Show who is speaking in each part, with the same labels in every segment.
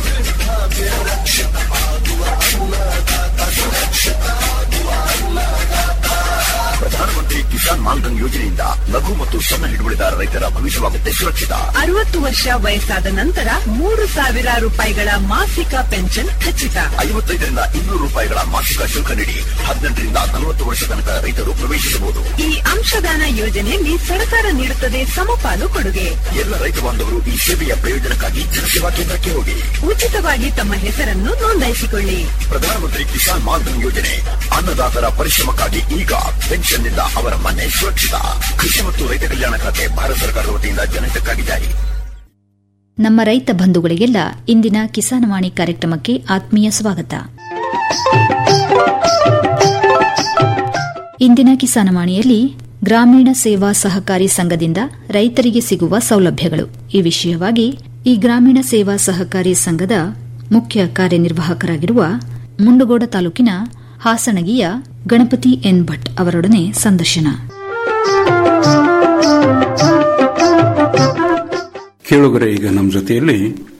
Speaker 1: ಪ್ರಧಾನಮಂತ್ರಿ ಕಿಸಾನ್ ಮಾನ್ಧನ್ ಯೋಜನೆಯಿಂದ ಲಘು ಮತ್ತು ಸಣ್ಣ ಹಿಡುವಳಿದಾರ ರೈತರ ಭವಿಷ್ಯವಾಗುತ್ತೆ ಸುರಕ್ಷಿತ
Speaker 2: ಅರವತ್ತು ವರ್ಷ ವಯಸ್ಸಾದ ನಂತರ ಮೂರು ಸಾವಿರ ರೂಪಾಯಿಗಳ ಮಾಸಿಕ ಪೆನ್ಷನ್ ಖಚಿತ
Speaker 1: ಐವತ್ತೈದರಿಂದ ಇನ್ನೂರು ರೂಪಾಯಿಗಳ ಮಾಸಿಕ ಶುಲ್ಕ ನೀಡಿ ಹದಿನೆಂಟರಿಂದ ನಲವತ್ತು ವರ್ಷ ತನಕ ರೈತರು ಪ್ರವೇಶಿಸಬಹುದು
Speaker 2: ಈ ಅಂಶದಾನ ಯೋಜನೆಯಲ್ಲಿ ಸರ್ಕಾರ ನೀಡುತ್ತದೆ ಸಮಪಾಲು ಕೊಡುಗೆ
Speaker 1: ಎಲ್ಲ ರೈತ ಬಾಂಧವರು ಈ ಸೇವೆಯ ಪ್ರಯೋಜನಕ್ಕಾಗಿ ಜನಸೇವಾ ಕೇಂದ್ರಕ್ಕೆ ಹೋಗಿ
Speaker 2: ಉಚಿತವಾಗಿ ತಮ್ಮ ಹೆಸರನ್ನು ನೋಂದಾಯಿಸಿಕೊಳ್ಳಿ
Speaker 1: ಪ್ರಧಾನಮಂತ್ರಿ ಕಿಸಾನ್ ಮಾನ್ಧನ್ ಯೋಜನೆ ಅನ್ನದಾತರ ಪರಿಶ್ರಮಕ್ಕಾಗಿ ಈಗ ಪೆನ್ಷನ್ನಿಂದ ಅವರ ಮನೆ ಸುರಕ್ಷಿತ ಕೃಷಿ ಮತ್ತು ರೈತ ಕಲ್ಯಾಣ ಖಾತೆ ಭಾರತ ಸರ್ಕಾರದ ವತಿಯಿಂದ ಜನಹಿತಕ್ಕಾಗಿ ಜಾರಿ
Speaker 3: ನಮ್ಮ ರೈತ ಬಂಧುಗಳಿಗೆಲ್ಲ ಇಂದಿನ ಕಿಸಾನವಾಣಿ ಕಾರ್ಯಕ್ರಮಕ್ಕೆ ಆತ್ಮೀಯ ಸ್ವಾಗತ ಇಂದಿನ ಕಿಸಾನವಾಣಿಯಲ್ಲಿ ಗ್ರಾಮೀಣ ಸೇವಾ ಸಹಕಾರಿ ಸಂಘದಿಂದ ರೈತರಿಗೆ ಸಿಗುವ ಸೌಲಭ್ಯಗಳು ಈ ವಿಷಯವಾಗಿ ಈ ಗ್ರಾಮೀಣ ಸೇವಾ ಸಹಕಾರಿ ಸಂಘದ ಮುಖ್ಯ ಕಾರ್ಯನಿರ್ವಾಹಕರಾಗಿರುವ ಮುಂಡಗೋಡ ತಾಲೂಕಿನ ಹಾಸಣಗಿಯ ಗಣಪತಿ ಎನ್ ಭಟ್ ಅವರೊಡನೆ ಸಂದರ್ಶನ
Speaker 4: ಕೇಳುಗರೆ ಈಗ ನಮ್ಮ ಜೊತೆಯಲ್ಲಿ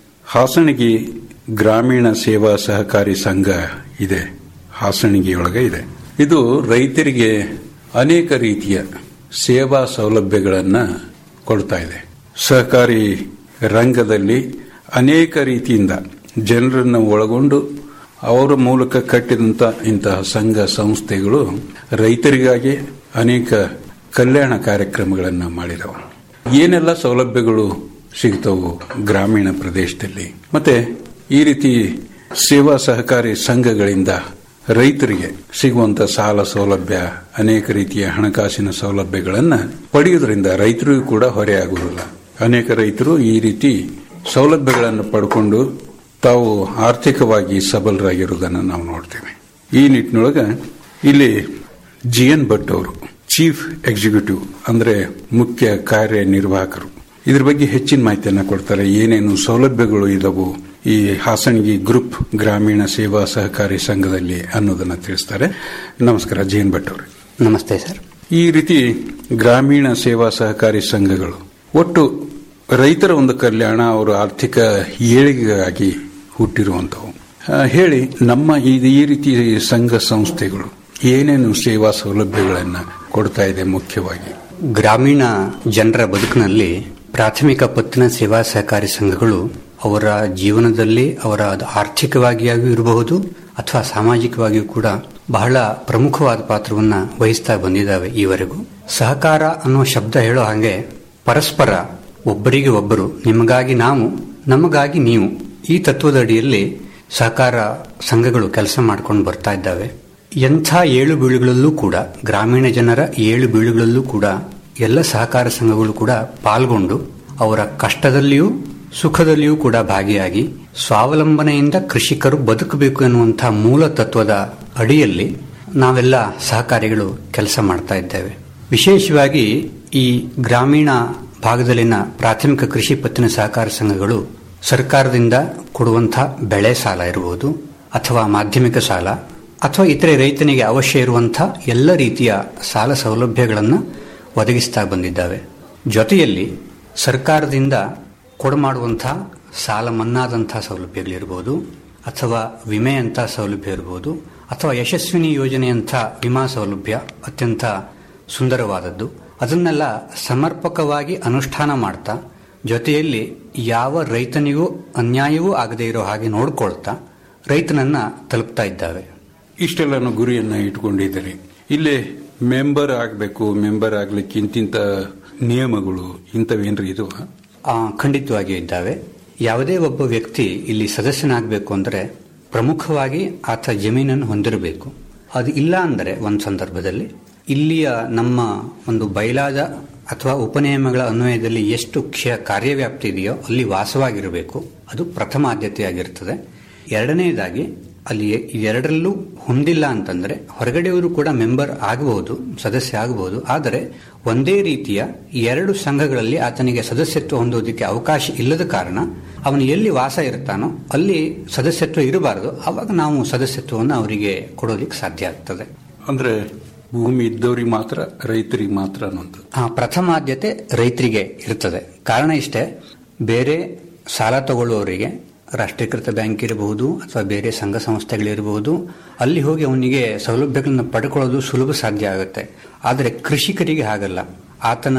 Speaker 4: ಹಾಸಣಗಿ ಗ್ರಾಮೀಣ ಸೇವಾ ಸಹಕಾರಿ ಸಂಘ ಇದೆ ಹಾಸಣಗಿಯೊಳಗೆ ಇದೆ ಇದು ರೈತರಿಗೆ ಅನೇಕ ರೀತಿಯ ಸೇವಾ ಸೌಲಭ್ಯಗಳನ್ನ ಕೊಡ್ತಾ ಇದೆ ಸಹಕಾರಿ ರಂಗದಲ್ಲಿ ಅನೇಕ ರೀತಿಯಿಂದ ಜನರನ್ನು ಒಳಗೊಂಡು ಅವರ ಮೂಲಕ ಕಟ್ಟಿದಂತ ಇಂತಹ ಸಂಘ ಸಂಸ್ಥೆಗಳು ರೈತರಿಗಾಗಿ ಅನೇಕ ಕಲ್ಯಾಣ ಕಾರ್ಯಕ್ರಮಗಳನ್ನು ಮಾಡಿದವು ಏನೆಲ್ಲ ಸೌಲಭ್ಯಗಳು ಸಿಗ್ತವು ಗ್ರಾಮೀಣ ಪ್ರದೇಶದಲ್ಲಿ ಮತ್ತೆ ಈ ರೀತಿ ಸೇವಾ ಸಹಕಾರಿ ಸಂಘಗಳಿಂದ ರೈತರಿಗೆ ಸಿಗುವಂತ ಸಾಲ ಸೌಲಭ್ಯ ಅನೇಕ ರೀತಿಯ ಹಣಕಾಸಿನ ಸೌಲಭ್ಯಗಳನ್ನು ಪಡೆಯುವುದರಿಂದ ರೈತರಿಗೂ ಕೂಡ ಹೊರೆಯಾಗುವುದಿಲ್ಲ ಅನೇಕ ರೈತರು ಈ ರೀತಿ ಸೌಲಭ್ಯಗಳನ್ನು ಪಡ್ಕೊಂಡು ತಾವು ಆರ್ಥಿಕವಾಗಿ ಸಬಲರಾಗಿರುವುದನ್ನು ನಾವು ನೋಡ್ತೇವೆ ಈ ನಿಟ್ಟಿನೊಳಗೆ ಇಲ್ಲಿ ಜಿ ಎನ್ ಭಟ್ ಅವರು ಚೀಫ್ ಎಕ್ಸಿಕ್ಯೂಟಿವ್ ಅಂದ್ರೆ ಮುಖ್ಯ ಕಾರ್ಯನಿರ್ವಾಹಕರು ಇದ್ರ ಬಗ್ಗೆ ಹೆಚ್ಚಿನ ಮಾಹಿತಿಯನ್ನ ಕೊಡ್ತಾರೆ ಏನೇನು ಸೌಲಭ್ಯಗಳು ಇದಾವು ಈ ಹಾಸಣಗಿ ಗ್ರೂಪ್ ಗ್ರಾಮೀಣ ಸೇವಾ ಸಹಕಾರಿ ಸಂಘದಲ್ಲಿ ಅನ್ನೋದನ್ನ ತಿಳಿಸ್ತಾರೆ ನಮಸ್ಕಾರ ಜಿ ಎನ್ ಭಟ್ ಅವರು
Speaker 5: ನಮಸ್ತೆ ಸರ್
Speaker 4: ಈ ರೀತಿ ಗ್ರಾಮೀಣ ಸೇವಾ ಸಹಕಾರಿ ಸಂಘಗಳು ಒಟ್ಟು ರೈತರ ಒಂದು ಕಲ್ಯಾಣ ಅವರ ಆರ್ಥಿಕ ಏಳಿಗೆಗಾಗಿ ಹುಟ್ಟಿರುವಂತವು ಆ, ಹೇಳಿ ನಮ್ಮ ಈ ಈ ರೀತಿ ಸಂಘ ಸಂಸ್ಥೆಗಳು ಏನೇನು ಸೇವಾ ಸೌಲಭ್ಯಗಳನ್ನ ಕೊಡ್ತಾ ಇದೆ ಮುಖ್ಯವಾಗಿ
Speaker 5: ಗ್ರಾಮೀಣ ಜನರ ಬದುಕಿನಲ್ಲಿ ಪ್ರಾಥಮಿಕ ಪತ್ತಿನ ಸೇವಾ ಸಹಕಾರಿ ಸಂಘಗಳು ಅವರ ಜೀವನದಲ್ಲಿ ಅವರ ಆರ್ಥಿಕವಾಗಿಯಾಗೂ ಇರಬಹುದು ಅಥವಾ ಸಾಮಾಜಿಕವಾಗಿಯೂ ಕೂಡ ಬಹಳ ಪ್ರಮುಖವಾದ ಪಾತ್ರವನ್ನ ವಹಿಸ್ತಾ ಬಂದಿದ್ದಾವೆ ಈವರೆಗೂ ಸಹಕಾರ ಅನ್ನೋ ಶಬ್ದ ಹೇಳೋ ಹಾಗೆ ಪರಸ್ಪರ ಒಬ್ಬರಿಗೆ ಒಬ್ಬರು ನಿಮಗಾಗಿ ನಾವು ನಮಗಾಗಿ ನೀವು ಈ ತತ್ವದ ಅಡಿಯಲ್ಲಿ ಸಹಕಾರ ಸಂಘಗಳು ಕೆಲಸ ಮಾಡ್ಕೊಂಡು ಬರ್ತಾ ಇದ್ದಾವೆ ಎಂಥ ಏಳು ಬೀಳುಗಳಲ್ಲೂ ಕೂಡ ಗ್ರಾಮೀಣ ಜನರ ಏಳು ಬೀಳುಗಳಲ್ಲೂ ಕೂಡ ಎಲ್ಲ ಸಹಕಾರ ಸಂಘಗಳು ಕೂಡ ಪಾಲ್ಗೊಂಡು ಅವರ ಕಷ್ಟದಲ್ಲಿಯೂ ಸುಖದಲ್ಲಿಯೂ ಕೂಡ ಭಾಗಿಯಾಗಿ ಸ್ವಾವಲಂಬನೆಯಿಂದ ಕೃಷಿಕರು ಬದುಕಬೇಕು ಎನ್ನುವಂತಹ ಮೂಲ ತತ್ವದ ಅಡಿಯಲ್ಲಿ ನಾವೆಲ್ಲ ಸಹಕಾರಿಗಳು ಕೆಲಸ ಮಾಡ್ತಾ ಇದ್ದೇವೆ ವಿಶೇಷವಾಗಿ ಈ ಗ್ರಾಮೀಣ ಭಾಗದಲ್ಲಿನ ಪ್ರಾಥಮಿಕ ಕೃಷಿ ಪತ್ತಿನ ಸಹಕಾರ ಸಂಘಗಳು ಸರ್ಕಾರದಿಂದ ಕೊಡುವಂತಹ ಬೆಳೆ ಸಾಲ ಇರಬಹುದು ಅಥವಾ ಮಾಧ್ಯಮಿಕ ಸಾಲ ಅಥವಾ ಇತರೆ ರೈತನಿಗೆ ಅವಶ್ಯ ಇರುವಂತಹ ಎಲ್ಲ ರೀತಿಯ ಸಾಲ ಸೌಲಭ್ಯಗಳನ್ನು ಒದಗಿಸ್ತಾ ಬಂದಿದ್ದಾವೆ ಜೊತೆಯಲ್ಲಿ ಸರ್ಕಾರದಿಂದ ಕೊಡಮಾಡುವಂತಹ ಸಾಲ ಮನ್ನಾದಂತಹ ಸೌಲಭ್ಯಗಳಿರ್ಬೋದು ಅಥವಾ ವಿಮೆಯಂಥ ಸೌಲಭ್ಯ ಇರಬಹುದು ಅಥವಾ ಯಶಸ್ವಿನಿ ಯೋಜನೆಯಂಥ ವಿಮಾ ಸೌಲಭ್ಯ ಅತ್ಯಂತ ಸುಂದರವಾದದ್ದು ಅದನ್ನೆಲ್ಲ ಸಮರ್ಪಕವಾಗಿ ಅನುಷ್ಠಾನ ಮಾಡ್ತಾ ಜೊತೆಯಲ್ಲಿ ಯಾವ ರೈತನಿಗೂ ಅನ್ಯಾಯವೂ ಆಗದೇ ಇರೋ ಹಾಗೆ ನೋಡ್ಕೊಳ್ತಾ ರೈತನನ್ನ ತಲುಪ್ತಾ ಇದ್ದಾವೆ
Speaker 4: ಇಷ್ಟೆಲ್ಲನೂ ಗುರಿಯನ್ನ ಇಟ್ಕೊಂಡಿದ್ದೀರಿ ಇಲ್ಲೇ ಮೆಂಬರ್ ಆಗಬೇಕು ಮೆಂಬರ್ ಆಗ್ಲಿಕ್ಕೆ ಇಂತಿಂತ ನಿಯಮಗಳು ಇಂಥವೇನ್ರಿ ಇದು
Speaker 5: ಆ, ಖಂಡಿತವಾಗಿಯೂ ಇದ್ದಾವೆ ಯಾವುದೇ ಒಬ್ಬ ವ್ಯಕ್ತಿ ಇಲ್ಲಿ ಸದಸ್ಯನಾಗಬೇಕು ಅಂದರೆ ಪ್ರಮುಖವಾಗಿ ಆತ ಜಮೀನನ್ನು ಹೊಂದಿರಬೇಕು ಅದು ಇಲ್ಲ ಅಂದರೆ ಒಂದು ಸಂದರ್ಭದಲ್ಲಿ ಇಲ್ಲಿಯ ನಮ್ಮ ಒಂದು ಬಯಲಾದ ಅಥವಾ ಉಪನಿಯಮಗಳ ಅನ್ವಯದಲ್ಲಿ ಎಷ್ಟು ಕ್ಷ ಕಾರ್ಯವ್ಯಾಪ್ತಿ ಇದೆಯೋ ಅಲ್ಲಿ ವಾಸವಾಗಿರಬೇಕು ಅದು ಪ್ರಥಮ ಆದ್ಯತೆಯಾಗಿರ್ತದೆ ಎರಡನೆಯದಾಗಿ ಅಲ್ಲಿ ಎರಡರಲ್ಲೂ ಹೊಂದಿಲ್ಲ ಅಂತಂದ್ರೆ ಹೊರಗಡೆಯವರು ಕೂಡ ಮೆಂಬರ್ ಆಗಬಹುದು ಸದಸ್ಯ ಆಗಬಹುದು ಆದರೆ ಒಂದೇ ರೀತಿಯ ಎರಡು ಸಂಘಗಳಲ್ಲಿ ಆತನಿಗೆ ಸದಸ್ಯತ್ವ ಹೊಂದೋದಕ್ಕೆ ಅವಕಾಶ ಇಲ್ಲದ ಕಾರಣ ಅವನು ಎಲ್ಲಿ ವಾಸ ಇರ್ತಾನೋ ಅಲ್ಲಿ ಸದಸ್ಯತ್ವ ಇರಬಾರದು ಅವಾಗ ನಾವು ಸದಸ್ಯತ್ವವನ್ನು ಅವರಿಗೆ ಕೊಡೋದಕ್ಕೆ ಸಾಧ್ಯ ಆಗ್ತದೆ
Speaker 4: ಅಂದ್ರೆ ಭೂಮಿ ಇದ್ದವ್ರಿಗೆ ಮಾತ್ರ ರೈತರಿಗೆ ಮಾತ್ರ ಅನ್ನೋದು
Speaker 5: ಆ, ಪ್ರಥಮ ಆದ್ಯತೆ ರೈತರಿಗೆ ಇರ್ತದೆ ಕಾರಣ ಇಷ್ಟೇ ಬೇರೆ ಸಾಲ ತಗೊಳ್ಳುವವರಿಗೆ ರಾಷ್ಟ್ರೀಕೃತ ಬ್ಯಾಂಕ್ ಇರಬಹುದು ಅಥವಾ ಬೇರೆ ಸಂಘ ಸಂಸ್ಥೆಗಳಿರಬಹುದು ಅಲ್ಲಿ ಹೋಗಿ ಅವನಿಗೆ ಸೌಲಭ್ಯಗಳನ್ನು ಪಡ್ಕೊಳ್ಳೋದು ಸುಲಭ ಸಾಧ್ಯ ಆಗುತ್ತೆ ಆದರೆ ಕೃಷಿಕರಿಗೆ ಹಾಗಲ್ಲ ಆತನ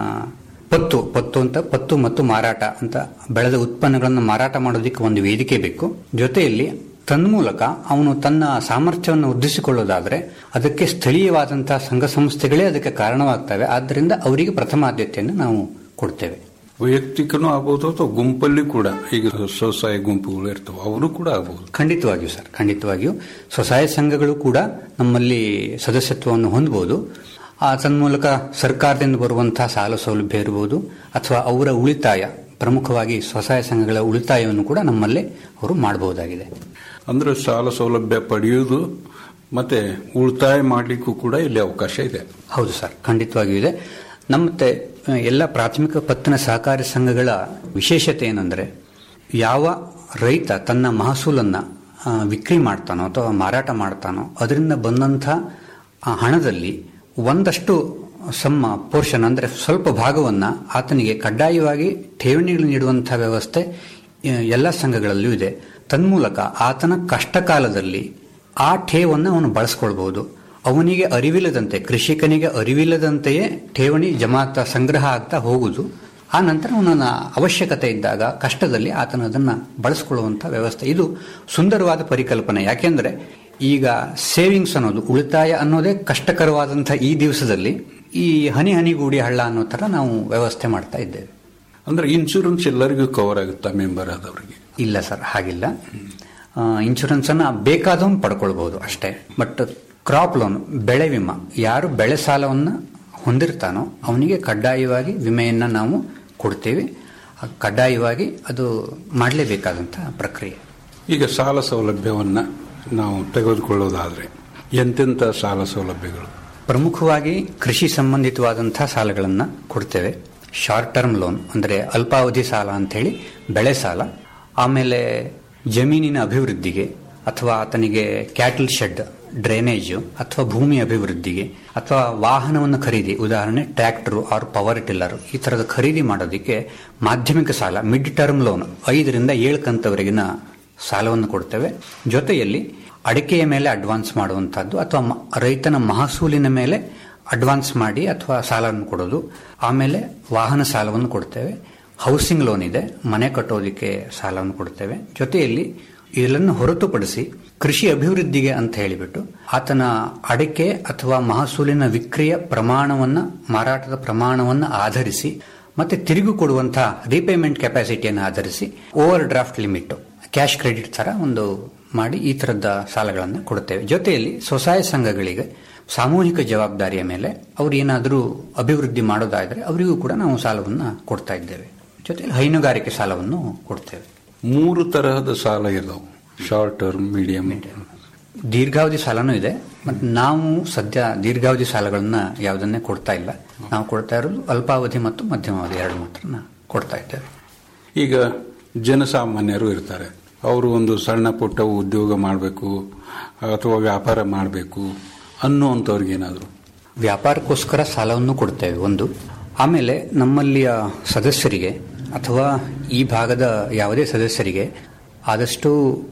Speaker 5: ಪತ್ತು ಪತ್ತು ಅಂತ ಪತ್ತು ಮತ್ತು ಮಾರಾಟ ಅಂತ ಬೆಳೆದ ಉತ್ಪನ್ನಗಳನ್ನು ಮಾರಾಟ ಮಾಡೋದಕ್ಕೆ ಒಂದು ವೇದಿಕೆ ಬೇಕು ಜೊತೆಯಲ್ಲಿ ತನ್ಮೂಲಕ ಅವನು ತನ್ನ ಸಾಮರ್ಥ್ಯವನ್ನು ವೃದ್ಧಿಸಿಕೊಳ್ಳೋದಾದ್ರೆ ಅದಕ್ಕೆ ಸ್ಥಳೀಯವಾದಂತಹ ಸಂಘ ಸಂಸ್ಥೆಗಳೇ ಅದಕ್ಕೆ ಕಾರಣವಾಗ್ತವೆ ಆದ್ದರಿಂದ ಅವರಿಗೆ ಪ್ರಥಮ ಆದ್ಯತೆಯನ್ನು ನಾವು ಕೊಡ್ತೇವೆ
Speaker 4: ವೈಯಕ್ತಿಕನೂ ಆಗ್ಬೋದು ಅಥವಾ ಗುಂಪಲ್ಲಿ ಕೂಡ ಈಗ ಸ್ವಸಹಾಯ ಗುಂಪುಗಳು ಇರ್ತವೆ ಅವರು ಕೂಡ ಆಗ್ಬಹುದು
Speaker 5: ಖಂಡಿತವಾಗಿಯೂ ಸರ್ ಖಂಡಿತವಾಗಿಯೂ ಸ್ವಸಹಾಯ ಸಂಘಗಳು ಕೂಡ ನಮ್ಮಲ್ಲಿ ಸದಸ್ಯತ್ವವನ್ನು ಹೊಂದಬಹುದು ಆ ತನ್ಮೂಲಕ ಸರ್ಕಾರದಿಂದ ಬರುವಂತಹ ಸಾಲ ಸೌಲಭ್ಯ ಇರಬಹುದು ಅಥವಾ ಅವರ ಉಳಿತಾಯ ಪ್ರಮುಖವಾಗಿ ಸ್ವಸಹಾಯ ಸಂಘಗಳ ಉಳಿತಾಯವನ್ನು ಕೂಡ ನಮ್ಮಲ್ಲೇ ಅವರು ಮಾಡಬಹುದಾಗಿದೆ
Speaker 4: ಅಂದ್ರೆ ಸಾಲ ಸೌಲಭ್ಯ ಪಡೆಯುವುದು ಮತ್ತೆ ಉಳಿತಾಯ ಮಾಡಲಿಕ್ಕೂ ಕೂಡ ಇಲ್ಲಿ ಅವಕಾಶ ಇದೆ
Speaker 5: ಹೌದು ಸರ್ ಖಂಡಿತವಾಗಿಯೂ ಇದೆ ನಮ್ಮ ಮತ್ತೆ ಎಲ್ಲ ಪ್ರಾಥಮಿಕ ಪತ್ತಿನ ಸಹಕಾರಿ ಸಂಘಗಳ ವಿಶೇಷತೆ ಏನಂದ್ರೆ ಯಾವ ರೈತ ತನ್ನ ಮಹಸೂಲನ್ನ ಆ, ವಿಕ್ರಿ ಮಾಡ್ತಾನೋ ಅಥವಾ ಮಾರಾಟ ಮಾಡ್ತಾನೋ ಅದರಿಂದ ಬಂದಂಥ ಆ ಹಣದಲ್ಲಿ ಒಂದಷ್ಟು ಸಮ್ಮ ಪೋರ್ಷನ್ ಅಂದ್ರೆ ಸ್ವಲ್ಪ ಭಾಗವನ್ನ ಆತನಿಗೆ ಕಡ್ಡಾಯವಾಗಿ ಠೇವಣಿಗಳು ನೀಡುವಂತಹ ವ್ಯವಸ್ಥೆ ಆ, ಎಲ್ಲ ಸಂಘಗಳಲ್ಲೂ ಇದೆ ತನ್ಮೂಲಕ ಆತನ ಕಷ್ಟ ಕಾಲದಲ್ಲಿ ಆ ಠೇವನ್ನು ಅವನು ಬಳಸ್ಕೊಳ್ಬಹುದು ಅವನಿಗೆ ಅರಿವಿಲ್ಲದಂತೆ ಕೃಷಿಕನಿಗೆ ಅರಿವಿಲ್ಲದಂತೆಯೇ ಠೇವಣಿ ಜಮಾತ ಸಂಗ್ರಹ ಆಗ್ತಾ ಹೋಗುದು ಆ ನಂತರ ಅವನ ಅವಶ್ಯಕತೆ ಇದ್ದಾಗ ಕಷ್ಟದಲ್ಲಿ ಆತನ ಅದನ್ನ ಬಳಸ್ಕೊಳ್ಳುವಂತ ವ್ಯವಸ್ಥೆ ಇದು ಸುಂದರವಾದ ಪರಿಕಲ್ಪನೆ ಯಾಕೆಂದ್ರೆ ಈಗ ಸೇವಿಂಗ್ಸ್ ಅನ್ನೋದು ಉಳಿತಾಯ ಅನ್ನೋದೇ ಕಷ್ಟಕರವಾದಂತಹ ಈ ದಿವಸದಲ್ಲಿ ಈ ಹನಿ ಹನಿಗೂಡಿ ಹಳ್ಳ ಅನ್ನೋ ತರ ನಾವು ವ್ಯವಸ್ಥೆ ಮಾಡ್ತಾ ಇದ್ದೇವೆ
Speaker 4: ಅಂದ್ರೆ ಇನ್ಶೂರೆನ್ಸ್ ಎಲ್ಲರಿಗೂ ಕವರ್ ಆಗುತ್ತಾ ಮೆಂಬರ್ ಆದವರಿಗೆ
Speaker 5: ಇಲ್ಲ ಸರ್ ಹಾಗಿಲ್ಲ ಇನ್ಶೂರೆನ್ಸ್ ಅನ್ನ ಬೇಕಾದವನು ಪಡ್ಕೊಳ್ಬಹುದು ಅಷ್ಟೇ ಬಟ್ ಕ್ರಾಪ್ ಲೋನ್ ಬೆಳೆ ವಿಮಾ ಯಾರು ಬೆಳೆ ಸಾಲವನ್ನ ಹೊಂದಿರ್ತಾನೋ ಅವನಿಗೆ ಕಡ್ಡಾಯವಾಗಿ ವಿಮೆಯನ್ನ ನಾವು ಕೊಡ್ತೇವೆ ಆ ಕಡ್ಡಾಯವಾಗಿ ಅದು ಮಾಡಲೇಬೇಕಾದಂತಹ ಪ್ರಕ್ರಿಯೆ
Speaker 4: ಈಗ ಸಾಲ ಸೌಲಭ್ಯವನ್ನ ನಾವು ತೆಗೆದುಕೊಳ್ಳೋದಾದ್ರೆ ಎಂತೆಂಥ ಸಾಲ ಸೌಲಭ್ಯಗಳು
Speaker 5: ಪ್ರಮುಖವಾಗಿ ಕೃಷಿ ಸಂಬಂಧಿತವಾದಂತಹ ಸಾಲಗಳನ್ನು ಕೊಡ್ತೇವೆ ಶಾರ್ಟ್ ಟರ್ಮ್ ಲೋನ್ ಅಂದರೆ ಅಲ್ಪಾವಧಿ ಸಾಲ ಅಂತೇಳಿ ಬೆಳೆ ಸಾಲ ಆಮೇಲೆ ಜಮೀನಿನ ಅಭಿವೃದ್ಧಿಗೆ ಅಥವಾ ಆತನಿಗೆ ಕ್ಯಾಟಲ್ ಶೆಡ್ ಡ್ರೈನೇಜ್ ಅಥವಾ ಭೂಮಿ ಅಭಿವೃದ್ಧಿಗೆ ಅಥವಾ ವಾಹನವನ್ನು ಖರೀದಿ ಉದಾಹರಣೆ ಟ್ರ್ಯಾಕ್ಟರ್ ಆರ್ ಪವರ್ ಟಿಲ್ಲರ್ ಈ ತರದ ಖರೀದಿ ಮಾಡೋದಕ್ಕೆ ಮಾಧ್ಯಮಿಕ ಸಾಲ ಮಿಡ್ ಟರ್ಮ್ ಲೋನ್ ಐದರಿಂದ ಏಳು ಕಂತವರೆಗಿನ ಸಾಲವನ್ನು ಕೊಡ್ತೇವೆ ಜೊತೆಯಲ್ಲಿ ಅಡಿಕೆಯ ಮೇಲೆ ಅಡ್ವಾನ್ಸ್ ಮಾಡುವಂತಹದ್ದು ಅಥವಾ ಮ- ರೈತನ ಮಹಸೂಲಿನ ಮೇಲೆ ಅಡ್ವಾನ್ಸ್ ಮಾಡಿ ಅಥವಾ ಸಾಲವನ್ನು ಕೊಡೋದು ಆಮೇಲೆ ವಾಹನ ಸಾಲವನ್ನು ಕೊಡ್ತೇವೆ ಹೌಸಿಂಗ್ ಲೋನ್ ಇದೆ ಮನೆ ಕಟ್ಟೋದಕ್ಕೆ ಸಾಲವನ್ನು ಕೊಡ್ತೇವೆ ಜೊತೆಯಲ್ಲಿ ಇದನ್ನು ಹೊರತುಪಡಿಸಿ ಕೃಷಿ ಅಭಿವೃದ್ಧಿಗೆ ಅಂತ ಹೇಳಿಬಿಟ್ಟು ಆತನ ಅಡಿಕೆ ಅಥವಾ ಮಹಸೂಲಿನ ವಿಕ್ರಿಯ ಪ್ರಮಾಣವನ್ನ ಮಾರಾಟದ ಪ್ರಮಾಣವನ್ನು ಆಧರಿಸಿ ಮತ್ತೆ ತಿರುಗು ಕೊಡುವಂತಹ ರೀಪೇಮೆಂಟ್ ಕೆಪಾಸಿಟಿಯನ್ನು ಆಧರಿಸಿ overdraft limit cash credit ತರ ಒಂದು ಮಾಡಿ ಈ ತರದ ಸಾಲಗಳನ್ನು ಕೊಡುತ್ತೇವೆ ಜೊತೆಯಲ್ಲಿ ಸ್ವಸಹಾಯ ಸಂಘಗಳಿಗೆ ಸಾಮೂಹಿಕ ಜವಾಬ್ದಾರಿಯ ಮೇಲೆ ಅವ್ರು ಏನಾದರೂ ಅಭಿವೃದ್ಧಿ ಮಾಡೋದಾದ್ರೆ ಅವರಿಗೂ ಕೂಡ ನಾವು ಸಾಲವನ್ನು ಕೊಡ್ತಾ ಇದ್ದೇವೆ ಜೊತೆಯಲ್ಲಿ ಹೈನುಗಾರಿಕೆ ಸಾಲವನ್ನು ಕೊಡ್ತೇವೆ
Speaker 4: ಮೂರು ತರಹದ ಸಾಲ ಇದಾವೆ ಶಾರ್ಟ್ ಟರ್ಮ್ ಮೀಡಿಯಂ
Speaker 5: ದೀರ್ಘಾವಧಿ ಸಾಲನೂ ಇದೆ ಮತ್ತು ನಾವು ಸದ್ಯ ದೀರ್ಘಾವಧಿ ಸಾಲಗಳನ್ನ ಯಾವುದನ್ನೇ ಕೊಡ್ತಾ ಇಲ್ಲ ನಾವು ಕೊಡ್ತಾ ಇರೋದು ಅಲ್ಪಾವಧಿ ಮತ್ತು ಮಧ್ಯಮಾವಧಿ ಎರಡು ಮಾತ್ರ ಕೊಡ್ತಾ ಇದ್ದೇವೆ
Speaker 4: ಈಗ ಜನಸಾಮಾನ್ಯರು ಇರ್ತಾರೆ ಅವರು ಒಂದು ಸಣ್ಣ ಪುಟ್ಟ ಉದ್ಯೋಗ ಮಾಡಬೇಕು ಅಥವಾ ವ್ಯಾಪಾರ ಮಾಡಬೇಕು ಅನ್ನುವಂಥವ್ರಿಗೆ ಏನಾದರೂ
Speaker 5: ವ್ಯಾಪಾರಕ್ಕೋಸ್ಕರ ಸಾಲವನ್ನು ಕೊಡ್ತೇವೆ ಒಂದು ಆಮೇಲೆ ನಮ್ಮಲ್ಲಿಯ ಸದಸ್ಯರಿಗೆ ಅಥವಾ ಈ ಭಾಗದ ಯಾವುದೇ ಸದಸ್ಯರಿಗೆ ಆದಷ್ಟು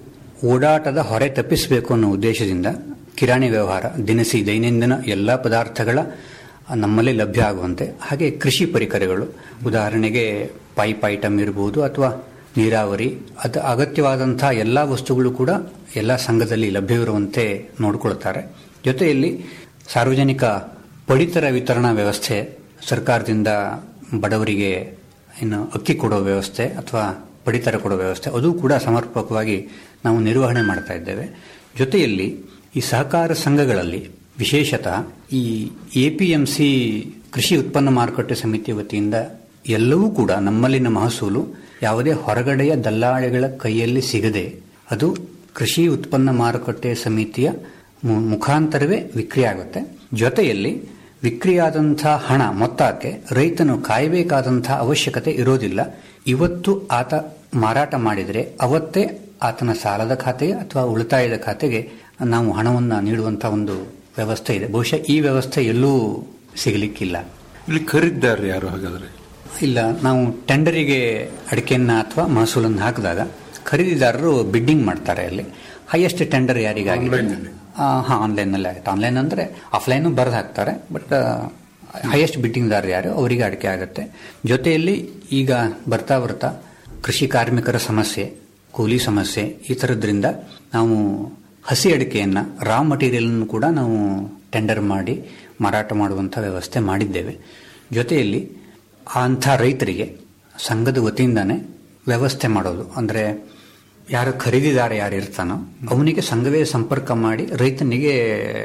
Speaker 5: ಓಡಾಟದ ಹೊರೆ ತಪ್ಪಿಸಬೇಕು ಅನ್ನೋ ಉದ್ದೇಶದಿಂದ ಕಿರಾಣಿ ವ್ಯವಹಾರ ದಿನಸಿ ದೈನಂದಿನ ಎಲ್ಲ ಪದಾರ್ಥಗಳ ನಮ್ಮಲ್ಲಿ ಲಭ್ಯ ಆಗುವಂತೆ ಹಾಗೆ ಕೃಷಿ ಪರಿಕರಗಳು ಉದಾಹರಣೆಗೆ ಪೈಪ್ ಐಟಮ್ ಇರಬಹುದು ಅಥವಾ ನೀರಾವರಿ ಅದು ಅಗತ್ಯವಾದಂತಹ ಎಲ್ಲ ವಸ್ತುಗಳು ಕೂಡ ಎಲ್ಲ ಸಂಘದಲ್ಲಿ ಲಭ್ಯವಿರುವಂತೆ ನೋಡಿಕೊಳ್ತಾರೆ ಜೊತೆಯಲ್ಲಿ ಸಾರ್ವಜನಿಕ ಪಡಿತರ ವಿತರಣಾ ವ್ಯವಸ್ಥೆ ಸರ್ಕಾರದಿಂದ ಬಡವರಿಗೆ ಇನ್ನು ಅಕ್ಕಿ ಕೊಡೋ ವ್ಯವಸ್ಥೆ ಅಥವಾ ಪಡಿತರ ಕೊಡೋ ವ್ಯವಸ್ಥೆ ಅದು ಕೂಡ ಸಮರ್ಪಕವಾಗಿ ನಾವು ನಿರ್ವಹಣೆ ಮಾಡ್ತಾ ಇದ್ದೇವೆ ಜೊತೆಯಲ್ಲಿ ಈ ಸಹಕಾರ ಸಂಘಗಳಲ್ಲಿ ವಿಶೇಷತಃ ಈ ಎಪಿಎಂಸಿ ಕೃಷಿ ಉತ್ಪನ್ನ ಮಾರುಕಟ್ಟೆ ಸಮಿತಿ ವತಿಯಿಂದ ಎಲ್ಲವೂ ಕೂಡ ನಮ್ಮಲ್ಲಿನ ಮಹಸೂಲು ಯಾವುದೇ ಹೊರಗಡೆಯ ದಲ್ಲಾಳಿಗಳ ಕೈಯಲ್ಲಿ ಸಿಗದೆ ಅದು ಕೃಷಿ ಉತ್ಪನ್ನ ಮಾರುಕಟ್ಟೆ ಸಮಿತಿಯ ಮು- ಮುಖಾಂತರವೇ ವಿಕ್ರಿ ಆಗುತ್ತೆ ಜೊತೆಯಲ್ಲಿ ವಿಕ್ರಿಯಾದಂತಹ ಹಣ ಮೊತ್ತಕ್ಕೆ ರೈತನು ಕಾಯಬೇಕಾದಂತಹ ಅವಶ್ಯಕತೆ ಇರೋದಿಲ್ಲ ಇವತ್ತು ಆತ ಮಾರಾಟ ಮಾಡಿದರೆ ಅವತ್ತೇ ಆತನ ಸಾಲದ ಖಾತೆಗೆ ಅಥವಾ ಉಳಿತಾಯದ ಖಾತೆಗೆ ನಾವು ಹಣವನ್ನು ನೀಡುವಂತಹ ಒಂದು ವ್ಯವಸ್ಥೆ ಇದೆ ಬಹುಶಃ ಈ ವ್ಯವಸ್ಥೆ ಎಲ್ಲೂ ಸಿಗಲಿಕ್ಕಿಲ್ಲ
Speaker 4: ಇಲ್ಲಿ ಖರೀದಿದಾರರು ಯಾರು ಹಾಗಾದ್ರೆ
Speaker 5: ಇಲ್ಲ ನಾವು ಟೆಂಡರಿಗೆ ಅಡಿಕೆಯನ್ನ ಅಥವಾ ಮಹಸೂಲನ್ನು ಹಾಕಿದಾಗ ಖರೀದಿದಾರರು ಬಿಡ್ಡಿಂಗ್ ಮಾಡ್ತಾರೆ ಅಲ್ಲಿ ಹೈಯೆಸ್ಟ್ ಟೆಂಡರ್ ಯಾರಿಗಾಗಿದೆ
Speaker 4: Online ಅಲ್ಲಿ?
Speaker 5: ಹಾಂ ಆನ್ಲೈನಲ್ಲಿ ಆಗುತ್ತೆ ಆನ್ಲೈನ್ ಅಂದರೆ ಆಫ್ಲೈನು ಬರೆದು ಹಾಕ್ತಾರೆ ಬಟ್ ಹೈಯೆಸ್ಟ್ ಬಿಡ್ಡಿಂಗ್ದಾರ ಯಾರು ಅವರಿಗೆ ಅಡಿಕೆ ಆಗುತ್ತೆ ಜೊತೆಯಲ್ಲಿ ಈಗ ಬರ್ತಾ ಬರ್ತಾ ಕೃಷಿ ಕಾರ್ಮಿಕರ ಸಮಸ್ಯೆ ಕೂಲಿ ಸಮಸ್ಯೆ ಈ ಥರದ್ರಿಂದ ನಾವು ಹಸಿ ಅಡಿಕೆಯನ್ನು ರಾ ಮಟೀರಿಯಲ್ನ ಕೂಡ ನಾವು ಟೆಂಡರ್ ಮಾಡಿ ಮಾರಾಟ ಮಾಡುವಂಥ ವ್ಯವಸ್ಥೆ ಮಾಡಿದ್ದೇವೆ ಜೊತೆಯಲ್ಲಿ ಅಂಥ ರೈತರಿಗೆ ಸಂಘದ ವತಿಯಿಂದಾನೇ ವ್ಯವಸ್ಥೆ ಮಾಡೋದು ಅಂದರೆ ಯಾರು ಖರೀದಿದಾರ ಯಾರು ಇರ್ತಾನೋ ಅವನಿಗೆ ಸಂಘವೇ ಸಂಪರ್ಕ ಮಾಡಿ ರೈತನಿಗೆ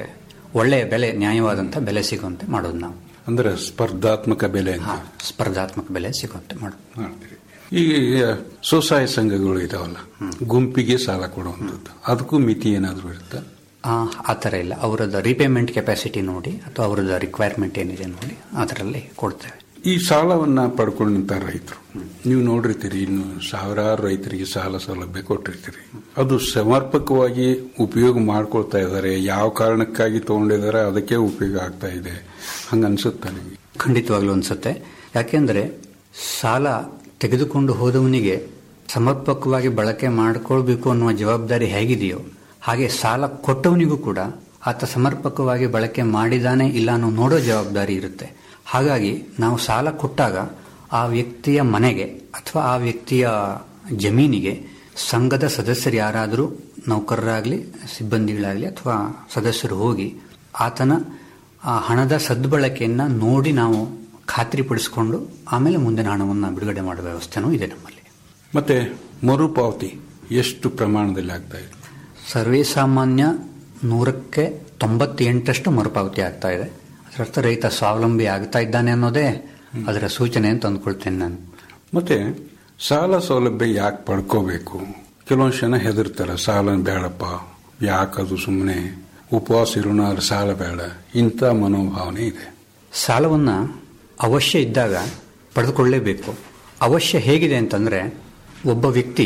Speaker 5: ಒಳ್ಳೆಯ ಬೆಲೆ ನ್ಯಾಯವಾದಂಥ ಬೆಲೆ ಸಿಗುವಂತೆ ಮಾಡೋದು ನಾವು
Speaker 4: ಅಂದ್ರೆ ಸ್ಪರ್ಧಾತ್ಮಕ ಬೆಲೆ ಅಂತ
Speaker 5: ಹಾ, ಸ್ಪರ್ಧಾತ್ಮಕ ಬೆಲೆ ಸಿಗುವಂತೆ ಮಾಡೋದು
Speaker 4: ಮಾಡ್ತೀರಿ ಈಗ ಸ್ವಸಹಾಯ ಸಂಘಗಳು ಇದಾವಲ್ಲ ಗುಂಪಿಗೆ ಸಾಲ ಕೊಡುವಂಥದ್ದು ಅದಕ್ಕೂ ಮಿತಿ ಏನಾದರೂ ಇರುತ್ತಾ
Speaker 5: ಆ ಆ ಥರ ಇಲ್ಲ ಅವರದ್ದು ರಿಪೇಮೆಂಟ್ ಕೆಪಾಸಿಟಿ ನೋಡಿ ಅಥವಾ ಅವರದ್ದು ರಿಕ್ವೈರ್ಮೆಂಟ್ ಏನಿದೆ ನೋಡಿ ಅದರಲ್ಲಿ ಕೊಡ್ತೇವೆ
Speaker 4: ಈ ಸಾಲವನ್ನ ಪಡ್ಕೊಂಡಂತ ರೈತರು ನೀವು ನೋಡಿರ್ತೀರಿ ಇನ್ನು ಸಾವಿರಾರು ರೈತರಿಗೆ ಸಾಲ ಸೌಲಭ್ಯ ಕೊಟ್ಟಿರ್ತೀರಿ ಅದು ಸಮರ್ಪಕವಾಗಿ ಉಪಯೋಗ ಮಾಡ್ಕೊಳ್ತಾ ಇದ್ದಾರೆ ಯಾವ ಕಾರಣಕ್ಕಾಗಿ ತಗೊಂಡಿದ್ದಾರೆ ಅದಕ್ಕೆ ಉಪಯೋಗ ಆಗ್ತಾ ಇದೆ ಹಂಗ ಅನ್ಸುತ್ತಾ ನಿಮಗೆ
Speaker 5: ಖಂಡಿತವಾಗ್ಲೂ ಅನ್ಸುತ್ತೆ ಯಾಕೆಂದ್ರೆ ಸಾಲ ತೆಗೆದುಕೊಂಡು ಹೋದವನಿಗೆ ಸಮರ್ಪಕವಾಗಿ ಬಳಕೆ ಮಾಡಿಕೊಳ್ಬೇಕು ಅನ್ನುವ ಜವಾಬ್ದಾರಿ ಹೇಗಿದೆಯೋ ಹಾಗೆ ಸಾಲ ಕೊಟ್ಟವನಿಗೂ ಕೂಡ ಆತ ಸಮರ್ಪಕವಾಗಿ ಬಳಕೆ ಮಾಡಿದಾನೆ ಇಲ್ಲ ಅನ್ನೋ ನೋಡೋ ಜವಾಬ್ದಾರಿ ಇರುತ್ತೆ ಹಾಗಾಗಿ ನಾವು ಸಾಲ ಕೊಟ್ಟಾಗ ಆ ವ್ಯಕ್ತಿಯ ಮನೆಗೆ ಅಥವಾ ಆ ವ್ಯಕ್ತಿಯ ಜಮೀನಿಗೆ ಸಂಘದ ಸದಸ್ಯರು ಯಾರಾದರೂ ನೌಕರರಾಗಲಿ ಸಿಬ್ಬಂದಿಗಳಾಗಲಿ ಅಥವಾ ಸದಸ್ಯರು ಹೋಗಿ ಆತನ ಆ ಹಣದ ಸದ್ಬಳಕೆಯನ್ನು ನೋಡಿ ನಾವು ಖಾತ್ರಿಪಡಿಸಿಕೊಂಡು ಆಮೇಲೆ ಮುಂದಿನ ಹಣವನ್ನು ಬಿಡುಗಡೆ ಮಾಡುವ ವ್ಯವಸ್ಥೆನೂ ಇದೆ ನಮ್ಮಲ್ಲಿ
Speaker 4: ಮತ್ತೆ ಮರುಪಾವತಿ ಎಷ್ಟು ಪ್ರಮಾಣದಲ್ಲಿ ಆಗ್ತಾ ಇದೆ
Speaker 5: ಸರ್ವೇ ಸಾಮಾನ್ಯ ನೂರಕ್ಕೆ ತೊಂಬತ್ತೆಂಟರಷ್ಟು ಮರುಪಾವತಿ ಆಗ್ತಾ ಇದೆ ಅದರರ್ಥ ರೈತ ಸ್ವಾವಲಂಬಿ ಆಗ್ತಾ ಇದ್ದಾನೆ ಅನ್ನೋದೇ ಅದರ ಸೂಚನೆ ಅಂತ ಅಂದ್ಕೊಳ್ತೇನೆ ನಾನು
Speaker 4: ಮತ್ತೆ ಸಾಲ ಸೌಲಭ್ಯ ಯಾಕೆ ಪಡ್ಕೋಬೇಕು ಕೆಲವೊಂದು ಜನ ಹೆದರ್ತಾರ ಸಾಲ ಬೇಡಪ್ಪ ಯಾಕದು ಸುಮ್ಮನೆ ಉಪವಾಸ ಇರೋಣ ಆದ್ರೆ ಸಾಲ ಬೇಡ ಇಂಥ ಮನೋಭಾವನೆ ಇದೆ
Speaker 5: ಸಾಲವನ್ನು ಅವಶ್ಯ ಇದ್ದಾಗ ಪಡೆದುಕೊಳ್ಳಲೇಬೇಕು ಅವಶ್ಯ ಹೇಗಿದೆ ಅಂತಂದ್ರೆ ಒಬ್ಬ ವ್ಯಕ್ತಿ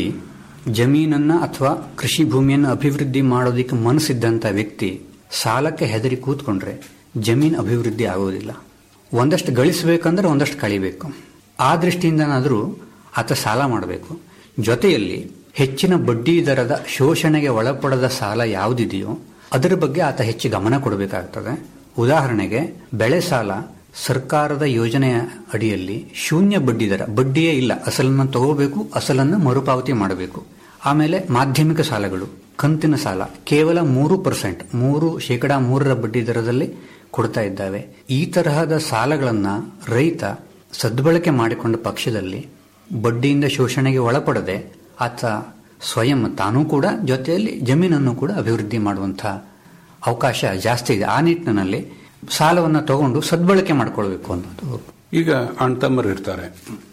Speaker 5: ಜಮೀನನ್ನ ಅಥವಾ ಕೃಷಿ ಭೂಮಿಯನ್ನು ಅಭಿವೃದ್ಧಿ ಮಾಡೋದಕ್ಕೆ ಮನಸ್ಸಿದ್ದಂಥ ವ್ಯಕ್ತಿ ಸಾಲಕ್ಕೆ ಹೆದರಿ ಕೂತ್ಕೊಂಡ್ರೆ ಜಮೀನು ಅಭಿವೃದ್ಧಿ ಆಗೋದಿಲ್ಲ ಒಂದಷ್ಟು ಗಳಿಸಬೇಕಂದ್ರೆ ಒಂದಷ್ಟು ಕಳಿಬೇಕು ಆ ದೃಷ್ಟಿಯಿಂದನಾದರೂ ಆತ ಸಾಲ ಮಾಡಬೇಕು ಜೊತೆಯಲ್ಲಿ ಹೆಚ್ಚಿನ ಬಡ್ಡಿ ದರದ ಶೋಷಣೆಗೆ ಒಳಪಡದ ಸಾಲ ಯಾವುದಿದೆಯೋ ಅದರ ಬಗ್ಗೆ ಆತ ಹೆಚ್ಚು ಗಮನ ಕೊಡಬೇಕಾಗ್ತದೆ ಉದಾಹರಣೆಗೆ ಬೆಳೆ ಸಾಲ ಸರ್ಕಾರದ ಯೋಜನೆಯ ಅಡಿಯಲ್ಲಿ ಶೂನ್ಯ ಬಡ್ಡಿ ದರ ಬಡ್ಡಿಯೇ ಇಲ್ಲ ಅಸಲನ್ನು ತಗೋಬೇಕು ಅಸಲನ್ನು ಮರುಪಾವತಿ ಮಾಡಬೇಕು ಆಮೇಲೆ ಮಾಧ್ಯಮಿಕ ಸಾಲಗಳು ಕಂತಿನ ಸಾಲ ಕೇವಲ ಮೂರು ಪರ್ಸೆಂಟ್ ಮೂರು ಶೇಕಡಾ ಮೂರರ ಬಡ್ಡಿ ದರದಲ್ಲಿ ಕೊಡ್ತಾ ಇದ್ದಾವೆ ಈ ತರಹದ ಸಾಲಗಳನ್ನ ರೈತ ಸದ್ಬಳಕೆ ಮಾಡಿಕೊಂಡ ಪಕ್ಷದಲ್ಲಿ ಬಡ್ಡಿಯಿಂದ ಶೋಷಣೆಗೆ ಒಳಪಡದೆ ಆತ ಸ್ವಯಂ ತಾನೂ ಕೂಡ ಜೊತೆಯಲ್ಲಿ ಜಮೀನನ್ನು ಕೂಡ ಅಭಿವೃದ್ಧಿ ಮಾಡುವಂಥ ಅವಕಾಶ ಜಾಸ್ತಿ ಇದೆ ಆ ನಿಟ್ಟಿನಲ್ಲಿ ಸಾಲವನ್ನು ತಗೊಂಡು ಸದ್ಬಳಕೆ ಮಾಡ್ಕೊಳ್ಬೇಕು ಅನ್ನೋದು
Speaker 4: ಈಗ ಅಣ್ತಮ್ಮರು ಇರ್ತಾರೆ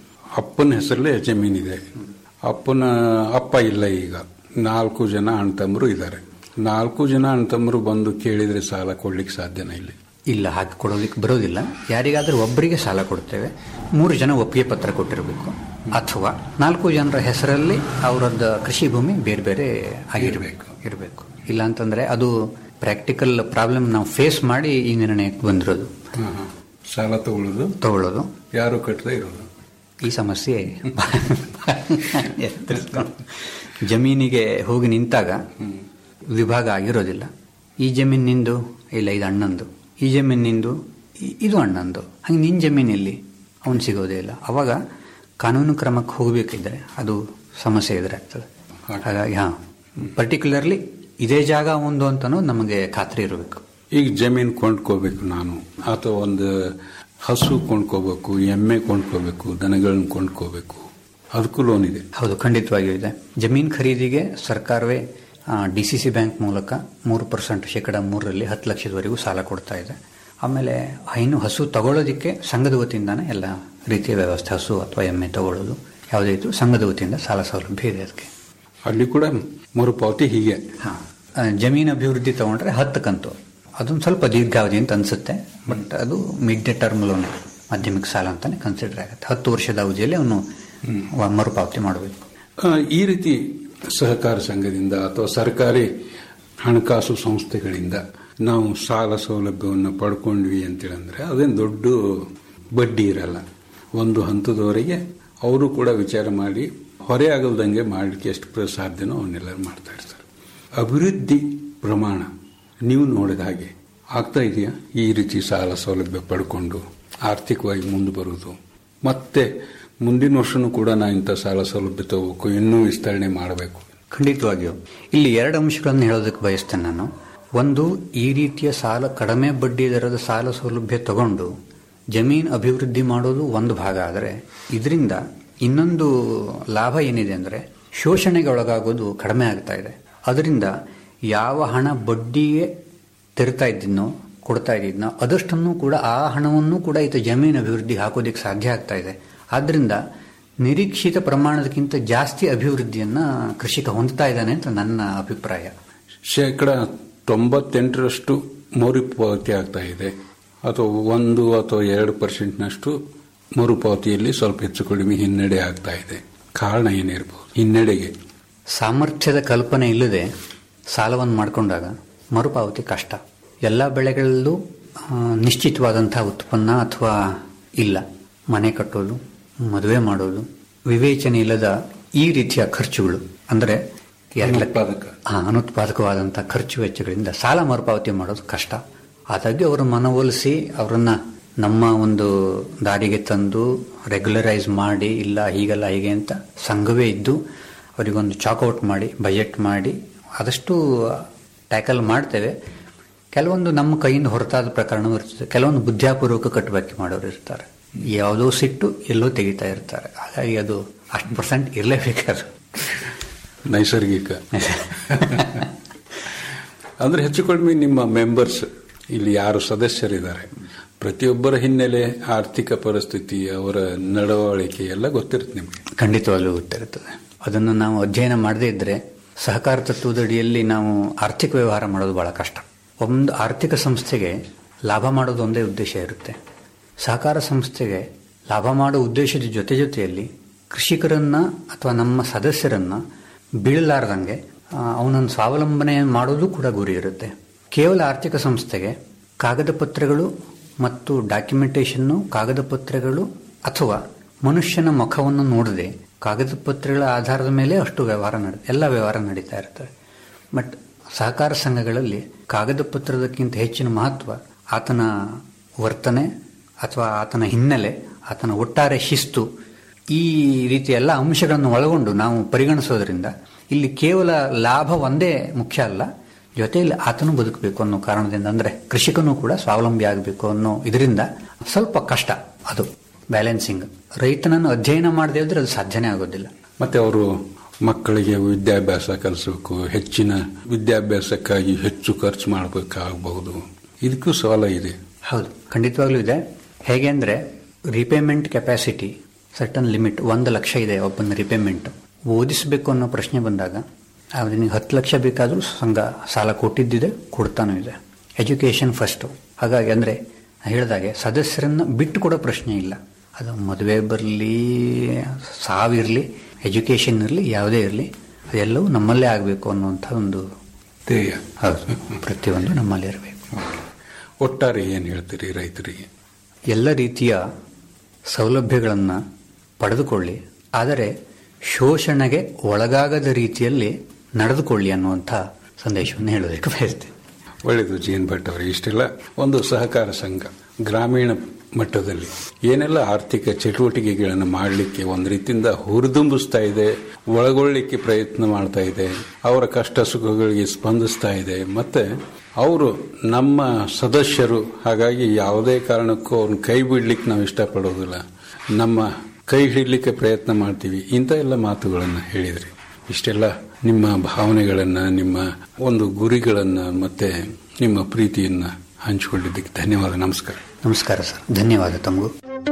Speaker 4: ಅಪ್ಪನ ಹೆಸರಲ್ಲೇ ಜಮೀನಿದೆ ಅಪ್ಪನ ಅಪ್ಪ ಇಲ್ಲ ಈಗ ನಾಲ್ಕು ಜನ ಅಣ್ತಮ್ಮರು ಇದ್ದಾರೆ ನಾಲ್ಕು ಜನ ಅಣ್ತಮ್ಮರು ಬಂದು ಕೇಳಿದ್ರೆ ಸಾಲ ಕೊಡ್ಲಿಕ್ಕೆ ಸಾಧ್ಯನಾ ಇಲ್ಲಿ
Speaker 5: ಇಲ್ಲ ಹಾಗೆ ಕೊಡೋದಕ್ಕೆ ಬರೋದಿಲ್ಲ ಯಾರಿಗಾದ್ರೂ ಒಬ್ಬರಿಗೆ ಸಾಲ ಕೊಡ್ತೇವೆ ಮೂರು ಜನ ಒಪ್ಪಿಗೆ ಪತ್ರ ಕೊಟ್ಟಿರಬೇಕು ಅಥವಾ ನಾಲ್ಕು ಜನರ ಹೆಸರಲ್ಲಿ ಅವರದ್ದು ಕೃಷಿ ಭೂಮಿ ಬೇರೆ ಬೇರೆ ಆಗಿರಬೇಕು ಇರಬೇಕು ಇಲ್ಲ ಅಂತಂದ್ರೆ ಅದು ಪ್ರಾಕ್ಟಿಕಲ್ ಪ್ರಾಬ್ಲಮ್ ನಾವು ಫೇಸ್ ಮಾಡಿ ಈ ನಿರ್ಣಯಕ್ಕೆ ಬಂದಿರೋದು
Speaker 4: ಹಾ, ಹಾ. ಸಾಲ ತಗೊಳ್ಳೋದು
Speaker 5: ತಗೊಳ್ಳೋದು
Speaker 4: ಯಾರು ಕಟ್ಟದೆ ಇರೋದು
Speaker 5: ಈ ಸಮಸ್ಯೆ ಎತ್ತರಿಸ್ಕೊಂಡು ಜಮೀನಿಗೆ ಹೋಗಿ ನಿಂತಾಗ ವಿಭಾಗ ಆಗಿರೋದಿಲ್ಲ ಈ ಜಮೀನು ನಿಂದು ಇಲ್ಲ ಇದು ಅಣ್ಣಂದು ಈ ಜಮೀನು ನಿಂದು ಇ- ಇದು ಅಣ್ಣಂದು ಹಂಗೆ ನಿನ್ನ ಜಮೀನಲ್ಲಿ ಅವನು ಸಿಗೋದೇ ಇಲ್ಲ ಅವಾಗ ಕಾನೂನು ಕ್ರಮಕ್ಕೆ ಹೋಗಬೇಕಿದ್ರೆ ಅದು ಸಮಸ್ಯೆ ಎದುರಾಗ್ತದೆ ಹಾಗಾಗಿ ಹಾಂ ಪರ್ಟಿಕ್ಯುಲರ್ಲಿ ಇದೇ ಜಾಗ ಒಂದು ಅಂತನೂ ನಮಗೆ ಖಾತ್ರಿ ಇರಬೇಕು
Speaker 4: ಈಗ ಜಮೀನು ಕೊಂಡ್ಕೋಬೇಕು ನಾನು ಅಥವಾ ಒಂದು ಹಸು ಕೊಂಡ್ಕೋಬೇಕು ಎಮ್ಮೆ ಕೊಂಡ್ಕೋಬೇಕು ದನಗಳನ್ನ ಕೊಂಡ್ಕೋಬೇಕು ಅದಕ್ಕೂ ಲೋನ್ ಇದೆ
Speaker 5: ಹೌದು ಖಂಡಿತವಾಗಿಯೂ ಇದೆ ಜಮೀನು ಖರೀದಿಗೆ ಸರ್ಕಾರವೇ ಡಿ ಸಿ ಸಿ ಬ್ಯಾಂಕ್ ಮೂಲಕ ಮೂರು ಪರ್ಸೆಂಟ್ ಶೇಕಡ ಮೂರರಲ್ಲಿ ಹತ್ತು ಲಕ್ಷದವರೆಗೂ ಸಾಲ ಕೊಡ್ತಾ ಇದೆ ಆಮೇಲೆ ಇನ್ನು ಹಸು ತಗೊಳ್ಳೋದಕ್ಕೆ ಸಂಘದ ವತಿಯಿಂದಾನೇ ಎಲ್ಲ ರೀತಿಯ ವ್ಯವಸ್ಥೆ ಹಸು ಅಥವಾ ಎಮ್ಮೆ ತಗೊಳ್ಳೋದು ಯಾವುದೇ ಇತ್ತು ಸಂಘದ ವತಿಯಿಂದ ಸಾಲ ಸೌಲಭ್ಯ ಇದೆ ಅದಕ್ಕೆ
Speaker 4: ಅಲ್ಲಿ ಕೂಡ ಮರುಪಾವತಿ ಹೀಗೆ
Speaker 5: ಹಾಂ ಜಮೀನು ಅಭಿವೃದ್ಧಿ ತಗೊಂಡ್ರೆ ಹತ್ತು ಕಂತು ಅದೊಂದು ಸ್ವಲ್ಪ ದೀರ್ಘಾವಧಿ ಅಂತ ಅನಿಸುತ್ತೆ ಬಟ್ ಅದು ಮಿಡ್ ಟರ್ಮ್ ಲೋನ್ ಮಾಧ್ಯಮಿಕ ಸಾಲ ಅಂತಾನೆ ಕನ್ಸಿಡರ್ ಆಗುತ್ತೆ ಹತ್ತು ವರ್ಷದ ಅವಧಿಯಲ್ಲಿ ಅವನು ವ- ಮರುಪಾವತಿ ಮಾಡಬೇಕು
Speaker 4: ಆ, ಈ ರೀತಿ ಸಹಕಾರ ಸಂಘದಿಂದ ಅಥವಾ ಸರ್ಕಾರಿ ಹಣಕಾಸು ಸಂಸ್ಥೆಗಳಿಂದ ನಾವು ಸಾಲ ಸೌಲಭ್ಯವನ್ನು ಪಡ್ಕೊಂಡ್ವಿ ಅಂತೇಳಂದ್ರೆ ಅದೇನು ದೊಡ್ಡ ಬಡ್ಡಿ ಇರಲ್ಲ ಒಂದು ಹಂತದವರೆಗೆ ಅವರು ಕೂಡ ವಿಚಾರ ಮಾಡಿ ಹೊರೆ ಆಗಲ್ದಂಗೆ ಮಾಡಲಿಕ್ಕೆ ಎಷ್ಟು ಸಾಧ್ಯನೋ ಅವನ್ನೆಲ್ಲ ಮಾಡ್ತಾ ಇರ್ತಾರೆ ಅಭಿವೃದ್ಧಿ ಪ್ರಮಾಣ ನೀವು ನೋಡಿದ ಹಾಗೆ ಆಗ್ತಾ ಇದೆಯಾ ಈ ರೀತಿ ಸಾಲ ಸೌಲಭ್ಯ ಪಡ್ಕೊಂಡು ಆರ್ಥಿಕವಾಗಿ ಮುಂದೆ ಬರುವುದು ಮತ್ತೆ ಮುಂದಿನ ವರ್ಷನೂ ಕೂಡ ನಾ ಇಂಥ ಸಾಲ ಸೌಲಭ್ಯ ತಗೋಬೇಕು ಇನ್ನೂ ವಿಸ್ತರಣೆ ಮಾಡಬೇಕು
Speaker 5: ಖಂಡಿತವಾಗಿಯೂ ಇಲ್ಲಿ ಎರಡು ಅಂಶಗಳನ್ನು ಹೇಳೋದಕ್ಕೆ ಬಯಸ್ತೇನೆ ನಾನು ಒಂದು ಈ ರೀತಿಯ ಸಾಲ ಕಡಿಮೆ ಬಡ್ಡಿ ದರದ ಸಾಲ ಸೌಲಭ್ಯ ತಗೊಂಡು ಜಮೀನು ಅಭಿವೃದ್ಧಿ ಮಾಡೋದು ಒಂದು ಭಾಗ ಆದರೆ ಇದರಿಂದ ಇನ್ನೊಂದು ಲಾಭ ಏನಿದೆ ಅಂದರೆ ಶೋಷಣೆಗೆ ಒಳಗಾಗೋದು ಕಡಿಮೆ ಆಗ್ತಾ ಇದೆ ಅದರಿಂದ ಯಾವ ಹಣ ಬಡ್ಡಿಗೆ ತೆರಿತಾ ಇದ್ದೀನೋ ಕೊಡ್ತಾ ಇದ್ದಿದ್ನೋ ಅದಷ್ಟನ್ನು ಕೂಡ ಆ ಹಣವನ್ನು ಕೂಡ ಈತ ಜಮೀನು ಅಭಿವೃದ್ಧಿ ಹಾಕೋದಕ್ಕೆ ಸಾಧ್ಯ ಆಗ್ತಾ ಇದೆ ಆದ್ದರಿಂದ ನಿರೀಕ್ಷಿತ ಪ್ರಮಾಣದಕ್ಕಿಂತ ಜಾಸ್ತಿ ಅಭಿವೃದ್ಧಿಯನ್ನ ಕೃಷಿಕ ಹೊಂದ್ತಾ ಇದ್ದಾನೆ ಅಂತ ನನ್ನ ಅಭಿಪ್ರಾಯ
Speaker 4: ಶೇಕಡ ತೊಂಬತ್ತೆಂಟರಷ್ಟು ಮರುಪಾವತಿ ಆಗ್ತಾ ಇದೆ ಅಥವಾ ಒಂದು ಅಥವಾ ಎರಡು ಪರ್ಸೆಂಟ್ನಷ್ಟು ಮರುಪಾವತಿಯಲ್ಲಿ ಸ್ವಲ್ಪ ಹೆಚ್ಚು ಕಡಿಮೆ ಹಿನ್ನಡೆ ಆಗ್ತಾ ಇದೆ ಕಾರಣ ಏನಿರಬಹುದು ಹಿನ್ನಡೆಗೆ
Speaker 5: ಸಾಮರ್ಥ್ಯದ ಕಲ್ಪನೆ ಇಲ್ಲದೆ ಸಾಲವನ್ನು ಮಾಡಿಕೊಂಡಾಗ ಮರುಪಾವತಿ ಕಷ್ಟ ಎಲ್ಲ ಬೆಳೆಗಳಲ್ಲೂ ಆ, ನಿಶ್ಚಿತವಾದಂತಹ ಉತ್ಪನ್ನ ಅಥವಾ ಇಲ್ಲ ಮನೆ ಕಟ್ಟೋದು ಮದುವೆ ಮಾಡೋದು ವಿವೇಚನೆ ಇಲ್ಲದ ಈ ರೀತಿಯ ಖರ್ಚುಗಳು ಅಂದರೆ ಎರಡು ಲಕ್ಷ-
Speaker 4: ಅನುತ್ಪಾದಕ.
Speaker 5: ಹಾ, ಅನುತ್ಪಾದಕವಾದಂತಹ ಖರ್ಚು ವೆಚ್ಚಗಳಿಂದ ಸಾಲ ಮರುಪಾವತಿ ಮಾಡೋದು ಕಷ್ಟ ಆದಾಗ್ಯೂ ಅವರು ಮನವೊಲಿಸಿ ಅವರನ್ನ ನಮ್ಮ ಒಂದು ದಾರಿಗೆ ತಂದು ರೆಗ್ಯುಲರೈಸ್ ಮಾಡಿ ಇಲ್ಲ ಹೀಗಲ್ಲ ಹೀಗೆ ಅಂತ ಸಂಘವೇ ಇದ್ದು ಅವರಿಗೊಂದು ಚಾಕೌಟ್ ಮಾಡಿ ಬಜೆಟ್ ಮಾಡಿ ಆದಷ್ಟು ಟ್ಯಾಕಲ್ ಮಾಡ್ತೇವೆ ಕೆಲವೊಂದು ನಮ್ಮ ಕೈಯಿಂದ ಹೊರತಾದ ಪ್ರಕರಣವೂ ಇರ್ತದೆ ಕೆಲವೊಂದು ಬುದ್ಧಾಪೂರ್ವಕ ಕಟ್ಟುಬಾಕಿ ಮಾಡೋರು ಇರ್ತಾರೆ ಯಾವುದೋ ಸಿಟ್ಟು ಎಲ್ಲೋ ತೆಗಿತಾ ಇರ್ತಾರೆ ಹಾಗಾಗಿ ಅದು ಅಷ್ಟು ಪರ್ಸೆಂಟ್ ಇರಲೇಬೇಕಾದ್ರು
Speaker 4: ನೈಸರ್ಗಿಕ ಅಂದ್ರೆ ಹೆಚ್ಚು ಕಡಿಮೆ ನಿಮ್ಮ ಮೆಂಬರ್ಸ್ ಇಲ್ಲಿ ಯಾರು ಸದಸ್ಯರಿದ್ದಾರೆ ಪ್ರತಿಯೊಬ್ಬರ ಹಿನ್ನೆಲೆ ಆರ್ಥಿಕ ಪರಿಸ್ಥಿತಿ ಅವರ ನಡವಳಿಕೆ ಎಲ್ಲ ಗೊತ್ತಿರುತ್ತೆ ನಿಮಗೆ
Speaker 5: ಖಂಡಿತವಾಗ್ಲೂ ಗೊತ್ತಿರುತ್ತದೆ ಅದನ್ನು ನಾವು ಅಧ್ಯಯನ ಮಾಡದೇ ಇದ್ರೆ ಸಹಕಾರ ತತ್ವದಡಿಯಲ್ಲಿ ನಾವು ಆರ್ಥಿಕ ವ್ಯವಹಾರ ಮಾಡೋದು ಬಹಳ ಕಷ್ಟ ಒಂದು ಆರ್ಥಿಕ ಸಂಸ್ಥೆಗೆ ಲಾಭ ಮಾಡೋದು ಒಂದೇ ಉದ್ದೇಶ ಇರುತ್ತೆ ಸಹಕಾರ ಸಂಸ್ಥೆಗೆ ಲಾಭ ಮಾಡೋ ಉದ್ದೇಶದ ಜೊತೆ ಜೊತೆಯಲ್ಲಿ ಕೃಷಿಕರನ್ನ ಅಥವಾ ನಮ್ಮ ಸದಸ್ಯರನ್ನ ಬೀಳಲಾರ್ದಂಗೆ ಆ, ಅವನನ್ನು ಸ್ವಾವಲಂಬನೆ ಮಾಡೋದು ಕೂಡ ಗುರಿ ಇರುತ್ತೆ ಕೇವಲ ಆರ್ಥಿಕ ಸಂಸ್ಥೆಗೆ ಕಾಗದ ಪತ್ರಗಳು ಮತ್ತು ಡಾಕ್ಯುಮೆಂಟೇಶನ್ನು ಕಾಗದ ಪತ್ರಗಳು ಅಥವಾ ಮನುಷ್ಯನ ಮುಖವನ್ನು ನೋಡದೆ ಕಾಗದ ಪತ್ರಗಳ ಆಧಾರದ ಮೇಲೆ ಅಷ್ಟು ವ್ಯವಹಾರ ನಡೆ ಎಲ್ಲ ವ್ಯವಹಾರ ನಡೀತಾ ಇರ್ತವೆ ಬಟ್ ಸಹಕಾರ ಸಂಘಗಳಲ್ಲಿ ಕಾಗದ ಪತ್ರದಕ್ಕಿಂತ ಹೆಚ್ಚಿನ ಮಹತ್ವ ಆತನ ವರ್ತನೆ ಅಥವಾ ಆತನ ಹಿನ್ನೆಲೆ ಆತನ ಒಟ್ಟಾರೆ ಶಿಸ್ತು ಈ ರೀತಿಯ ಎಲ್ಲ ಅಂಶಗಳನ್ನು ಒಳಗೊಂಡು ನಾವು ಪರಿಗಣಿಸೋದ್ರಿಂದ ಇಲ್ಲಿ ಕೇವಲ ಲಾಭ ಒಂದೇ ಮುಖ್ಯ ಅಲ್ಲ ಜೊತೆಯಲ್ಲಿ ಆತನು ಬದುಕಬೇಕು ಅನ್ನೋ ಕಾರಣದಿಂದ ಅಂದ್ರೆ ಕೃಷಿಕನು ಕೂಡ ಸ್ವಾವಲಂಬಿ ಆಗಬೇಕು ಅನ್ನೋ ಇದರಿಂದ ಸ್ವಲ್ಪ ಕಷ್ಟ ಅದು ಬ್ಯಾಲೆನ್ಸಿಂಗ್ ರೈತನನ್ನು ಅಧ್ಯಯನ ಮಾಡದೇ ಇದ್ರೆ ಅದು ಸಾಧ್ಯನೇ ಆಗೋದಿಲ್ಲ
Speaker 4: ಮತ್ತೆ ಅವರು ಮಕ್ಕಳಿಗೆ ವಿದ್ಯಾಭ್ಯಾಸ ಕಲಿಸಬೇಕು ಹೆಚ್ಚಿನ ವಿದ್ಯಾಭ್ಯಾಸಕ್ಕಾಗಿ ಹೆಚ್ಚು ಖರ್ಚು ಮಾಡಬೇಕಾಗಬಹುದು ಇದಕ್ಕೂ ಸವಾಲ ಇದೆ
Speaker 5: ಹೌದು ಖಂಡಿತವಾಗ್ಲೂ ಇದೆ ಹೇಗೆ ಅಂದ್ರೆ ರಿಪೇಮೆಂಟ್ ಕೆಪಾಸಿಟಿ ಸರ್ಟನ್ ಲಿಮಿಟ್ ಒಂದು ಲಕ್ಷ ಇದೆ ಒಬ್ಬನ ರಿಪೇಮೆಂಟ್ ಓದಿಸಬೇಕು ಅನ್ನೋ ಪ್ರಶ್ನೆ ಬಂದಾಗ ಅವನಿಗೆ ಹತ್ತು ಲಕ್ಷ ಬೇಕಾದರೂ ಸಂಘ ಸಾಲ ಕೊಟ್ಟಿದ್ದಿದೆ ಕೊಡ್ತಾನೂ ಇದೆ ಎಜುಕೇಶನ್ ಫಸ್ಟ್ ಹಾಗಾಗಿ ಅಂದ್ರೆ ನಾ ಹೇಳ್ದಾಗೆ ಸದಸ್ಯರನ್ನ ಬಿಟ್ಟು ಕೊಡೋ ಪ್ರಶ್ನೆ ಇಲ್ಲ ಅದು ಮದುವೆ ಬರಲಿ ಸಾವಿರಲಿ ಎಜುಕೇಶನ್ ಇರಲಿ ಯಾವುದೇ ಇರಲಿ ಅದೆಲ್ಲವೂ ನಮ್ಮಲ್ಲೇ ಆಗಬೇಕು ಅನ್ನುವಂಥ ಒಂದು
Speaker 4: ಧ್ಯೇಯ
Speaker 5: ಹೌದು ಪ್ರತಿಯೊಂದು ನಮ್ಮಲ್ಲೇ ಇರಬೇಕು
Speaker 4: ಒಟ್ಟಾರೆ ಏನು ಹೇಳ್ತೀರಿ ರೈತರಿಗೆ
Speaker 5: ಎಲ್ಲ ರೀತಿಯ ಸೌಲಭ್ಯಗಳನ್ನು ಪಡೆದುಕೊಳ್ಳಿ ಆದರೆ ಶೋಷಣೆಗೆ ಒಳಗಾಗದ ರೀತಿಯಲ್ಲಿ ನಡೆದುಕೊಳ್ಳಿ ಅನ್ನುವಂಥ ಸಂದೇಶವನ್ನು ಹೇಳೋದಕ್ಕೆ ಬಯಸ್ತೇನೆ
Speaker 4: ಒಳ್ಳೆಯದು ಜಿ ಎನ್ ಭಟ್ ಅವರು ಇಷ್ಟೆಲ್ಲ ಒಂದು ಸಹಕಾರ ಸಂಘ ಗ್ರಾಮೀಣ ಮಟ್ಟದಲ್ಲಿ ಏನೆಲ್ಲ ಆರ್ಥಿಕ ಚಟುವಟಿಕೆಗಳನ್ನು ಮಾಡಲಿಕ್ಕೆ ಒಂದು ರೀತಿಯಿಂದ ಹುರಿದುಂಬಿಸ್ತಾ ಇದೆ ಒಳಗೊಳ್ಳಿಕ್ಕೆ ಪ್ರಯತ್ನ ಮಾಡ್ತಾ ಇದೆ ಅವರ ಕಷ್ಟ ಸುಖಗಳಿಗೆ ಸ್ಪಂದಿಸ್ತಾ ಇದೆ ಮತ್ತೆ ಅವರು ನಮ್ಮ ಸದಸ್ಯರು ಹಾಗಾಗಿ ಯಾವುದೇ ಕಾರಣಕ್ಕೂ ಅವ್ರನ್ನ ಕೈ ಬಿಡ್ಲಿಕ್ಕೆ ನಾವು ಇಷ್ಟಪಡೋದಿಲ್ಲ ನಮ್ಮ ಕೈ ಹಿಡ್ಲಿಕ್ಕೆ ಪ್ರಯತ್ನ ಮಾಡ್ತೀವಿ ಇಂಥ ಎಲ್ಲ ಮಾತುಗಳನ್ನು ಹೇಳಿದ್ರಿ ಇಷ್ಟೆಲ್ಲ ನಿಮ್ಮ ಭಾವನೆಗಳನ್ನ ನಿಮ್ಮ ಒಂದು ಗುರಿಗಳನ್ನ ಮತ್ತೆ ನಿಮ್ಮ ಪ್ರೀತಿಯನ್ನ ಹಂಚಿಕೊಂಡಿದ್ದಕ್ಕೆ ಧನ್ಯವಾದ ನಮಸ್ಕಾರ
Speaker 5: ನಮಸ್ಕಾರ ಸರ್ ಧನ್ಯವಾದ ತಮಗೂ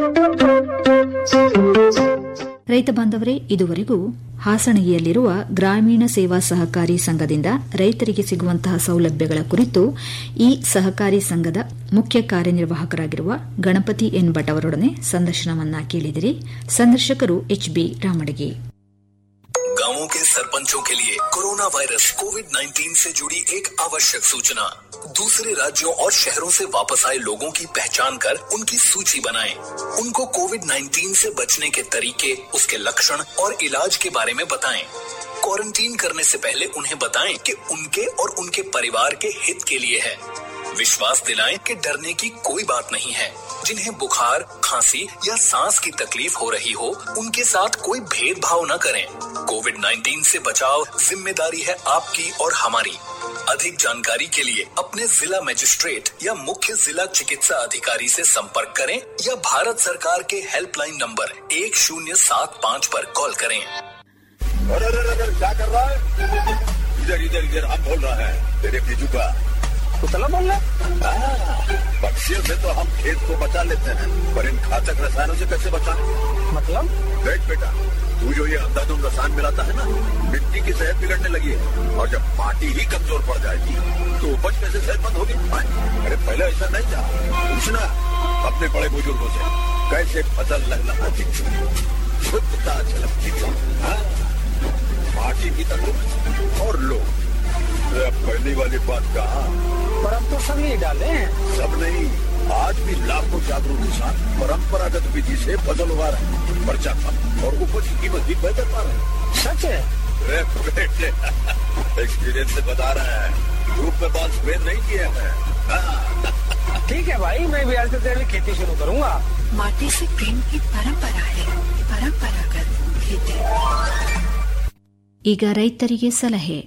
Speaker 3: ರೈತ ಬಾಂಧವರೇ ಇದುವರೆಗೂ ಹಾಸಣಗಿಯಲ್ಲಿರುವ ಗ್ರಾಮೀಣ ಸೇವಾ ಸಹಕಾರಿ ಸಂಘದಿಂದ ರೈತರಿಗೆ ಸಿಗುವಂತಹ ಸೌಲಭ್ಯಗಳ ಕುರಿತು ಈ ಸಹಕಾರಿ ಸಂಘದ ಮುಖ್ಯ ಕಾರ್ಯನಿರ್ವಾಹಕರಾಗಿರುವ ಗಣಪತಿ ಎನ್ ಭಟ್ ಅವರೊಡನೆ ಸಂದರ್ಶನವನ್ನ ಕೇಳಿದಿರಿ ಸಂದರ್ಶಕರು ಎಚ್ಬಿ ರಾಮಡಗಿ
Speaker 1: गांवों के सरपंचों के लिए कोरोना वायरस कोविड 19 से जुड़ी एक आवश्यक सूचना
Speaker 6: दूसरे राज्यों और शहरों से वापस आए लोगों की पहचान कर उनकी सूची बनाएं। उनको कोविड 19 से बचने के तरीके उसके लक्षण और इलाज के बारे में बताएं। क्वारंटीन करने से पहले उन्हें बताएं कि उनके और उनके परिवार के हित के लिए है विश्वास दिलाएं कि डरने की कोई बात नहीं है जिन्हें बुखार खांसी या सांस की तकलीफ हो रही हो उनके साथ कोई भेदभाव न करें कोविड 19 से बचाव जिम्मेदारी है आपकी और हमारी अधिक जानकारी के लिए अपने जिला मजिस्ट्रेट या मुख्य जिला चिकित्सा अधिकारी से संपर्क करें या भारत सरकार के हेल्पलाइन नंबर एक शून्य सात पाँच पर कॉल करें
Speaker 1: अरे अरे अरे, अरे क्या कर रहा है इधर इधर इधर हम बोल रहा है तेरे बीजू का
Speaker 7: कुतला बोल रहा है
Speaker 1: पक्षियों से तो हम खेत को बचा लेते हैं पर इन घातक रसायनों से कैसे बचाएं?
Speaker 7: मतलब
Speaker 1: देख बेटा तू जो ये अंधाधुंध रसायन मिलाता है ना मिट्टी की सेहत बिगड़ने लगी है और जब माटी ही कमजोर पड़ जाएगी तो उपज कैसे सेहतमंद होगी हाँ, अरे पहले ऐसा नहीं था पूछना अपने बड़े बुजुर्गों से कैसे फसल लहलहाती थी शुद्धता झलकती थी हाँ, माटी की तंदुरुस्त और लोग अरे अब पहली वाली बात कहा
Speaker 7: पर अब तो सब यही डाले हैं
Speaker 1: सब नहीं आज भी लाखों जागरूक किसान परंपरागत विधि से फसल उगा रहे हैं पर्चा कम और उपज की कीमत भी बेहतर पा रहे हैं
Speaker 7: सच है
Speaker 1: अरे बेटे एक्सपीरियंस से बता रहे हैं ग्रुप में बाल स्प्रे नहीं किए हैं हाँ,
Speaker 7: ठीक है भाई मैं भी आज से तेरी खेती शुरू करूंगा
Speaker 2: माटी से प्रेम की परंपरा है परंपरागत खेती
Speaker 3: ಈಗ ರೈತರಿಗೆ ಸಲಹೆ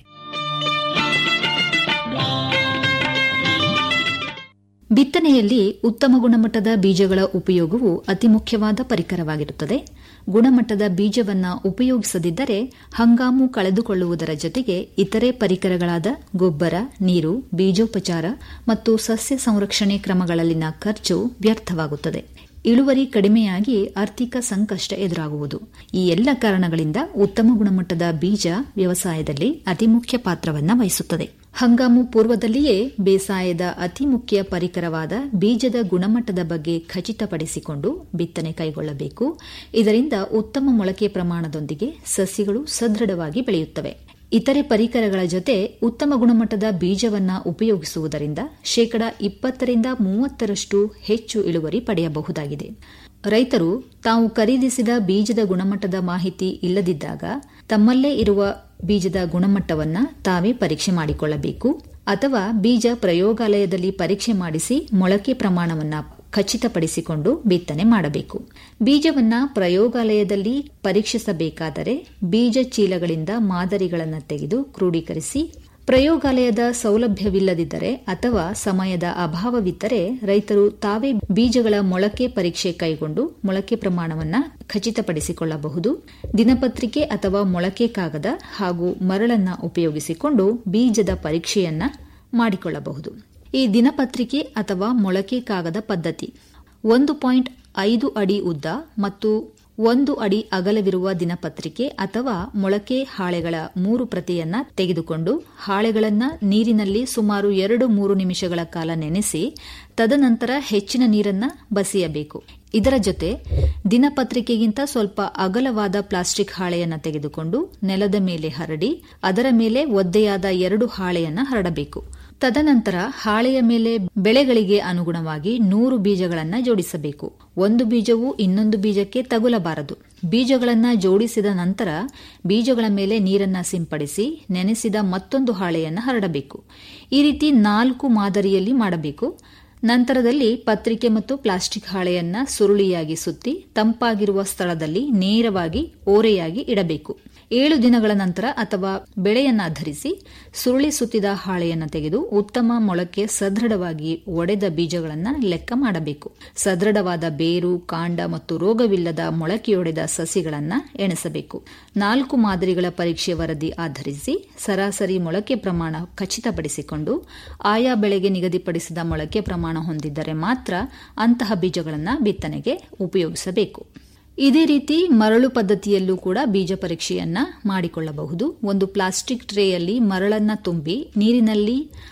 Speaker 3: ಬಿತ್ತನೆಯಲ್ಲಿ ಉತ್ತಮ ಗುಣಮಟ್ಟದ ಬೀಜಗಳ ಉಪಯೋಗವು ಅತಿ ಮುಖ್ಯವಾದ ಪರಿಕರವಾಗಿರುತ್ತದೆ ಗುಣಮಟ್ಟದ ಬೀಜವನ್ನ ಉಪಯೋಗಿಸದಿದ್ದರೆ ಹಂಗಾಮು ಕಳೆದುಕೊಳ್ಳುವುದರ ಜೊತೆಗೆ ಇತರೆ ಪರಿಕರಗಳಾದ ಗೊಬ್ಬರ ನೀರು ಬೀಜೋಪಚಾರ ಮತ್ತು ಸಸ್ಯ ಸಂರಕ್ಷಣೆ ಕ್ರಮಗಳಲ್ಲಿನ ಖರ್ಚು ವ್ಯರ್ಥವಾಗುತ್ತದೆ ಇಳುವರಿ ಕಡಿಮೆಯಾಗಿ ಆರ್ಥಿಕ ಸಂಕಷ್ಟ ಎದುರಾಗುವುದು ಈ ಎಲ್ಲ ಕಾರಣಗಳಿಂದ ಉತ್ತಮ ಗುಣಮಟ್ಟದ ಬೀಜ ವ್ಯವಸಾಯದಲ್ಲಿ ಅತಿ ಮುಖ್ಯ ಪಾತ್ರವನ್ನು ವಹಿಸುತ್ತದೆ ಹಂಗಾಮು ಪೂರ್ವದಲ್ಲಿಯೇ ಬೇಸಾಯದ ಅತಿ ಮುಖ್ಯ ಪರಿಕರವಾದ ಬೀಜದ ಗುಣಮಟ್ಟದ ಬಗ್ಗೆ ಖಚಿತಪಡಿಸಿಕೊಂಡು ಬಿತ್ತನೆ ಕೈಗೊಳ್ಳಬೇಕು ಇದರಿಂದ ಉತ್ತಮ ಮೊಳಕೆ ಪ್ರಮಾಣದೊಂದಿಗೆ ಸಸಿಗಳು ಸದೃಢವಾಗಿ ಬೆಳೆಯುತ್ತವೆ ಇತರೆ ಪರಿಕರಗಳ ಜೊತೆ ಉತ್ತಮ ಗುಣಮಟ್ಟದ ಬೀಜವನ್ನ ಉಪಯೋಗಿಸುವುದರಿಂದ ಶೇಕಡ ಇಪ್ಪತ್ತರಿಂದ ಮೂವತ್ತರಷ್ಟು ಹೆಚ್ಚು ಇಳುವರಿ ಪಡೆಯಬಹುದಾಗಿದೆ ರೈತರು ತಾವು ಖರೀದಿಸಿದ ಬೀಜದ ಗುಣಮಟ್ಟದ ಮಾಹಿತಿ ಇಲ್ಲದಿದ್ದಾಗ ತಮ್ಮಲ್ಲೇ ಇರುವ ಬೀಜದ ಗುಣಮಟ್ಟವನ್ನ ತಾವೇ ಪರೀಕ್ಷೆ ಮಾಡಿಕೊಳ್ಳಬೇಕು ಅಥವಾ ಬೀಜ ಪ್ರಯೋಗಾಲಯದಲ್ಲಿ ಪರೀಕ್ಷೆ ಮಾಡಿಸಿ ಮೊಳಕೆ ಪ್ರಮಾಣವನ್ನ ಖಚಿತಪಡಿಸಿಕೊಂಡು ಬಿತ್ತನೆ ಮಾಡಬೇಕು ಬೀಜವನ್ನ ಪ್ರಯೋಗಾಲಯದಲ್ಲಿ ಪರೀಕ್ಷಿಸಬೇಕಾದರೆ ಬೀಜ ಚೀಲಗಳಿಂದ ಮಾದರಿಗಳನ್ನು ತೆಗೆದು ಕ್ರೋಢೀಕರಿಸಿ ಪ್ರಯೋಗಾಲಯದ ಸೌಲಭ್ಯವಿಲ್ಲದಿದ್ದರೆ ಅಥವಾ ಸಮಯದ ಅಭಾವವಿದ್ದರೆ ರೈತರು ತಾವೇ ಬೀಜಗಳ ಮೊಳಕೆ ಪರೀಕ್ಷೆ ಕೈಗೊಂಡು ಮೊಳಕೆ ಪ್ರಮಾಣವನ್ನು ಖಚಿತಪಡಿಸಿಕೊಳ್ಳಬಹುದು ದಿನಪತ್ರಿಕೆ ಅಥವಾ ಮೊಳಕೆ ಕಾಗದ ಹಾಗೂ ಮರಳನ್ನ ಉಪಯೋಗಿಸಿಕೊಂಡು ಬೀಜದ ಪರೀಕ್ಷೆಯನ್ನ ಮಾಡಿಕೊಳ್ಳಬಹುದು ಈ ದಿನಪತ್ರಿಕೆ ಅಥವಾ ಮೊಳಕೆ ಕಾಗದ ಪದ್ಧತಿ ಒಂದು ಪಾಯಿಂಟ್ ಐದು ಅಡಿ ಉದ್ದ ಮತ್ತು ಒಂದು ಅಡಿ ಅಗಲವಿರುವ ದಿನಪತ್ರಿಕೆ ಅಥವಾ ಮೊಳಕೆ ಹಾಳೆಗಳ ಮೂರು ಪ್ರತಿಯನ್ನ ತೆಗೆದುಕೊಂಡು ಹಾಳೆಗಳನ್ನು ನೀರಿನಲ್ಲಿ ಸುಮಾರು ಎರಡು ಮೂರು ನಿಮಿಷಗಳ ಕಾಲ ನೆನೆಸಿ ತದನಂತರ ಹೆಚ್ಚಿನ ನೀರನ್ನ ಬಸಿಯಬೇಕು ಇದರ ಜೊತೆ ದಿನಪತ್ರಿಕೆಗಿಂತ ಸ್ವಲ್ಪ ಅಗಲವಾದ ಪ್ಲಾಸ್ಟಿಕ್ ಹಾಳೆಯನ್ನು ತೆಗೆದುಕೊಂಡು ನೆಲದ ಮೇಲೆ ಹರಡಿ ಅದರ ಮೇಲೆ ಒದ್ದೆಯಾದ ಎರಡು ಹಾಳೆಯನ್ನು ಹರಡಬೇಕು ತದನಂತರ ಹಾಳೆಯ ಮೇಲೆ ಬೆಳೆಗಳಿಗೆ ಅನುಗುಣವಾಗಿ ನೂರು ಬೀಜಗಳನ್ನು ಜೋಡಿಸಬೇಕು ಒಂದು ಬೀಜವು ಇನ್ನೊಂದು ಬೀಜಕ್ಕೆ ತಗುಲಬಾರದು ಬೀಜಗಳನ್ನು ಜೋಡಿಸಿದ ನಂತರ ಬೀಜಗಳ ಮೇಲೆ ನೀರನ್ನ ಸಿಂಪಡಿಸಿ ನೆನೆಸಿದ ಮತ್ತೊಂದು ಹಾಳೆಯನ್ನು ಹರಡಬೇಕು ಈ ರೀತಿ ನಾಲ್ಕು ಮಾದರಿಯಲ್ಲಿ ಮಾಡಬೇಕು ನಂತರದಲ್ಲಿ ಪತ್ರಿಕೆ ಮತ್ತು ಪ್ಲಾಸ್ಟಿಕ್ ಹಾಳೆಯನ್ನ ಸುರುಳಿಯಾಗಿ ಸುತ್ತಿ ತಂಪಾಗಿರುವ ಸ್ಥಳದಲ್ಲಿ ನೇರವಾಗಿ ಓರೆಯಾಗಿ ಇಡಬೇಕು ಏಳು ದಿನಗಳ ನಂತರ ಅಥವಾ ಬೆಳೆಯನ್ನ ಧರಿಸಿ ಸುರುಳಿ ಸುತ್ತಿದ ಹಾಳೆಯನ್ನು ತೆಗೆದು ಉತ್ತಮ ಮೊಳಕೆ ಸದೃಢವಾಗಿ ಒಡೆದ ಬೀಜಗಳನ್ನು ಲೆಕ್ಕ ಮಾಡಬೇಕು ಸದೃಢವಾದ ಬೇರು ಕಾಂಡ ಮತ್ತು ರೋಗವಿಲ್ಲದ ಮೊಳಕೆಯೊಡೆದ ಸಸಿಗಳನ್ನು ಎಣಿಸಬೇಕು ನಾಲ್ಕು ಮಾದರಿಗಳ ಪರೀಕ್ಷೆ ವರದಿ ಆಧರಿಸಿ ಸರಾಸರಿ ಮೊಳಕೆ ಪ್ರಮಾಣ ಖಚಿತಪಡಿಸಿಕೊಂಡು ಆಯಾ ಬೆಳೆಗೆ ನಿಗದಿಪಡಿಸಿದ ಮೊಳಕೆ ಪ್ರಮಾಣ ಹೊಂದಿದ್ದರೆ ಮಾತ್ರ ಅಂತಹ ಬೀಜಗಳನ್ನು ಬಿತ್ತನೆಗೆ ಉಪಯೋಗಿಸಬೇಕು ಇದೇ ರೀತಿ ಮರಳು ಪದ್ಧತಿಯಲ್ಲೂ ಕೂಡ ಬೀಜ ಪರೀಕ್ಷೆಯನ್ನ ಮಾಡಿಕೊಳ್ಳಬಹುದು ಒಂದು ಪ್ಲಾಸ್ಟಿಕ್ ಟ್ರೇಯಲ್ಲಿ ಮರಳನ್ನ ತುಂಬಿ ನೀರಿನಲ್ಲಿ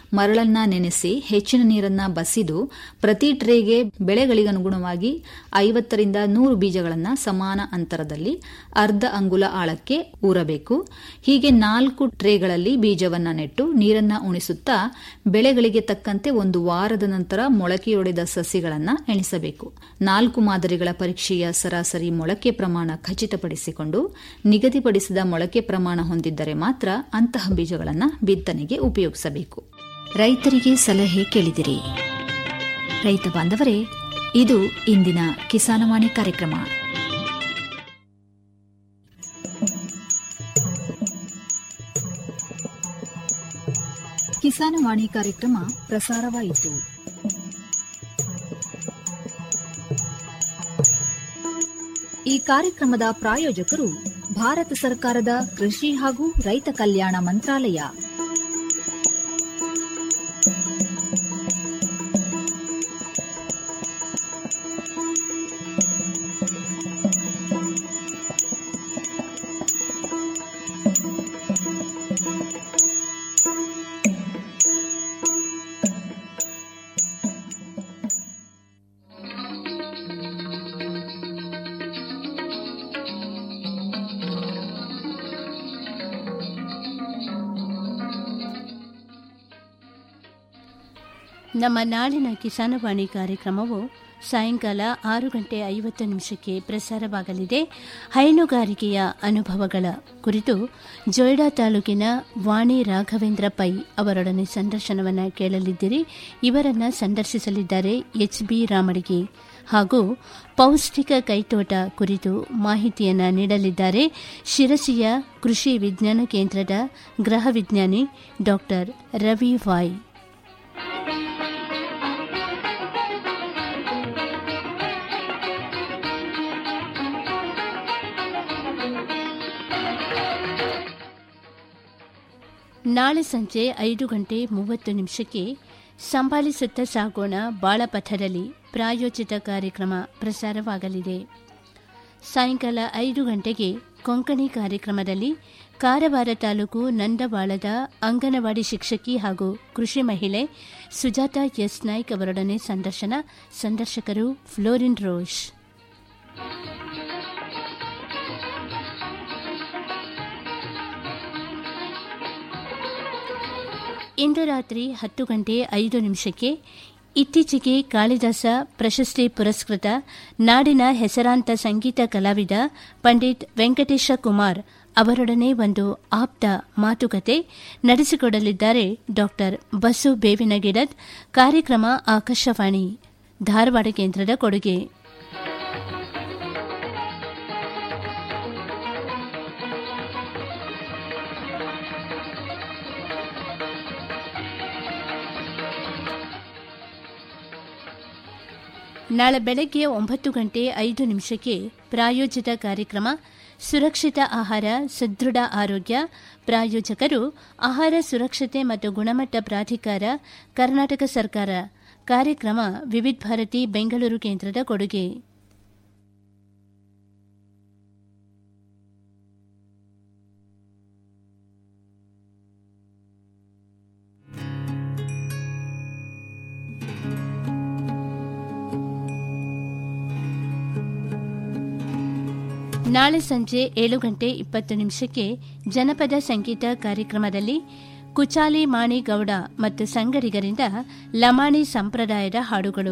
Speaker 3: ಮರಳನ್ನ ನೆನೆಸಿ ಹೆಚ್ಚಿನ ನೀರನ್ನ ಬಸಿದು ಪ್ರತಿ ಟ್ರೇಗೆ ಬೆಳೆಗಳಿಗನುಗುಣವಾಗಿ ಐವತ್ತರಿಂದ ನೂರು ಬೀಜಗಳನ್ನು ಸಮಾನ ಅಂತರದಲ್ಲಿ ಅರ್ಧ ಅಂಗುಲ ಆಳಕ್ಕೆ ಊರಬೇಕು ಹೀಗೆ ನಾಲ್ಕು ಟ್ರೇಗಳಲ್ಲಿ ಬೀಜವನ್ನ ನೆಟ್ಟು ನೀರನ್ನ ಉಣಿಸುತ್ತಾ ಬೆಳೆಗಳಿಗೆ ತಕ್ಕಂತೆ ಒಂದು ವಾರದ ನಂತರ ಮೊಳಕೆಯೊಡೆದ ಸಸಿಗಳನ್ನು ಎಣಿಸಬೇಕು ನಾಲ್ಕು ಮಾದರಿಗಳ ಪರೀಕ್ಷೆಯ ಸರಾಸರಿ ಮೊಳಕೆ ಪ್ರಮಾಣ ಖಚಿತಪಡಿಸಿಕೊಂಡು ನಿಗದಿಪಡಿಸಿದ ಮೊಳಕೆ ಪ್ರಮಾಣ ಹೊಂದಿದ್ದರೆ ಮಾತ್ರ ಅಂತಹ ಬೀಜಗಳನ್ನು ಬಿತ್ತನೆಗೆ ಉಪಯೋಗಿಸಬೇಕು ರೈತರಿಗೆ ಸಲಹೆ ಕೇಳಿದಿರಿ ರೈತ ಬಾಂಧವರೇ ಇದು ಇಂದಿನ ಕಿಸಾನವಾಣಿ ಕಾರ್ಯಕ್ರಮ ಕಿಸಾನವಾಣಿ ಕಾರ್ಯಕ್ರಮ ಪ್ರಸಾರವಾಯಿತು ಈ ಕಾರ್ಯಕ್ರಮದ ಪ್ರಾಯೋಜಕರು ಭಾರತ ಸರ್ಕಾರದ ಕೃಷಿ ಹಾಗೂ ರೈತ ಕಲ್ಯಾಣ ಮಂತ್ರಾಲಯ
Speaker 8: ನಮ್ಮ ನಾಳಿನ ಕಿಸಾನವಾಣಿ ಕಾರ್ಯಕ್ರಮವು ಸಾಯಂಕಾಲ ಆರು ಗಂಟೆ ಐವತ್ತು ನಿಮಿಷಕ್ಕೆ ಪ್ರಸಾರವಾಗಲಿದೆ ಹೈನುಗಾರಿಕೆಯ ಅನುಭವಗಳ ಕುರಿತು ಜೊಯ್ಡಾ ತಾಲೂಕಿನ ವಾಣಿ ರಾಘವೇಂದ್ರ ಪೈ ಅವರೊಡನೆ ಸಂದರ್ಶನವನ್ನು ಕೇಳಲಿದ್ದೀರಿ ಇವರನ್ನು ಸಂದರ್ಶಿಸಲಿದ್ದಾರೆ ಎಚ್ ಬಿ ರಾಮಡಿಗೆ ಹಾಗೂ ಪೌಷ್ಟಿಕ ಕೈತೋಟ ಕುರಿತು ಮಾಹಿತಿಯನ್ನು ನೀಡಲಿದ್ದಾರೆ ಶಿರಸಿಯ ಕೃಷಿ ವಿಜ್ಞಾನ ಕೇಂದ್ರದ ಗೃಹ ವಿಜ್ಞಾನಿ ಡಾಕ್ಟರ್ ರವಿ ವಾಯ್ ನಾಳೆ ಸಂಜೆ ಐದು ಗಂಟೆ ಮೂವತ್ತು ನಿಮಿಷಕ್ಕೆ ಸಂಭಾಳಿಸುತ್ತಾ ಸಾಗೋಣ ಬಾಳಪಥದಲ್ಲಿ ಪ್ರಾಯೋಜಿತ ಕಾರ್ಯಕ್ರಮ ಪ್ರಸಾರವಾಗಲಿದೆ ಸಾಯಂಕಾಲ ಐದು ಗಂಟೆಗೆ ಕೊಂಕಣಿ ಕಾರ್ಯಕ್ರಮದಲ್ಲಿ ಕಾರವಾರ ತಾಲೂಕು ನಂದವಾಳದ ಅಂಗನವಾಡಿ ಶಿಕ್ಷಕಿ ಹಾಗೂ ಕೃಷಿ ಮಹಿಳೆ ಸುಜಾತ ಎಸ್ ನಾಯ್ಕ್ ಅವರೊಡನೆ ಸಂದರ್ಶನ ಸಂದರ್ಶಕರು ಫ್ಲೋರಿನ್ ರೋಷ್ ಇಂದು ರಾತ್ರಿ ಹತ್ತು ಗಂಟೆ ಐದು ನಿಮಿಷಕ್ಕೆ ಇತ್ತೀಚೆಗೆ ಕಾಳಿದಾಸ ಪ್ರಶಸ್ತಿ ಪುರಸ್ಕೃತ ನಾಡಿನ ಹೆಸರಾಂತ ಸಂಗೀತ ಕಲಾವಿದ ಪಂಡಿತ್ ವೆಂಕಟೇಶ ಕುಮಾರ್ ಅವರೊಡನೆ ಒಂದು ಆಪ್ತ ಮಾತುಕತೆ ನಡೆಸಿಕೊಡಲಿದ್ದಾರೆ ಡಾಕ್ಟರ್ ಬಸು ಬೇವಿನಗಿಡದ್ ಕಾರ್ಯಕ್ರಮ ಆಕಾಶವಾಣಿ ಧಾರವಾಡ ಕೇಂದ್ರದ ಕೊಡುಗೆ ನಾಳೆ ಬೆಳಗ್ಗೆ ಒಂಬತ್ತು ಗಂಟೆ ಐದು ನಿಮಿಷಕ್ಕೆ ಪ್ರಾಯೋಜಿತ ಕಾರ್ಯಕ್ರಮ ಸುರಕ್ಷಿತ ಆಹಾರ ಸದೃಢ ಆರೋಗ್ಯ ಪ್ರಾಯೋಜಕರು ಆಹಾರ ಸುರಕ್ಷತೆ ಮತ್ತು ಗುಣಮಟ್ಟ ಪ್ರಾಧಿಕಾರ ಕರ್ನಾಟಕ ಸರ್ಕಾರ ಕಾರ್ಯಕ್ರಮ ವಿವಿಧ ಭಾರತಿ ಬೆಂಗಳೂರು ಕೇಂದ್ರದ ಕೊಡುಗೆ ನಾಳೆ ಸಂಜೆ ಏಳು ಗಂಟೆ ಇಪ್ಪತ್ತು ನಿಮಿಷಕ್ಕೆ ಜನಪದ ಸಂಗೀತ ಕಾರ್ಯಕ್ರಮದಲ್ಲಿ ಕುಚಾಲಿ ಮಾಣಿ ಗೌಡ ಮತ್ತು ಸಂಗಡಿಗರಿಂದ ಲಮಾಣಿ ಸಂಪ್ರದಾಯದ ಹಾಡುಗಳು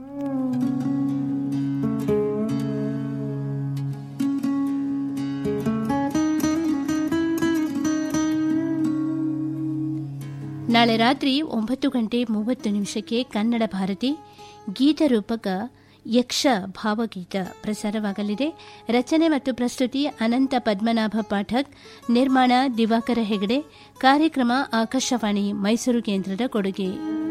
Speaker 8: ನಾಳೆ ರಾತ್ರಿ ಒಂಬತ್ತು ಗಂಟೆ ಮೂವತ್ತು ನಿಮಿಷಕ್ಕೆ ಕನ್ನಡ ಭಾರತಿ ಗೀತರೂಪಕ ಯಕ್ಷ ಭಾವಗೀತ ಪ್ರಸಾರವಾಗಲಿದೆ ರಚನೆ ಮತ್ತು ಪ್ರಸ್ತುತಿ ಅನಂತ ಪದ್ಮನಾಭ ಪಾಠಕ್ ನಿರ್ಮಾಣ ದಿವಾಕರ ಹೆಗಡೆ ಕಾರ್ಯಕ್ರಮ ಆಕಾಶವಾಣಿ ಮೈಸೂರು ಕೇಂದ್ರದ ಕೊಡುಗೆ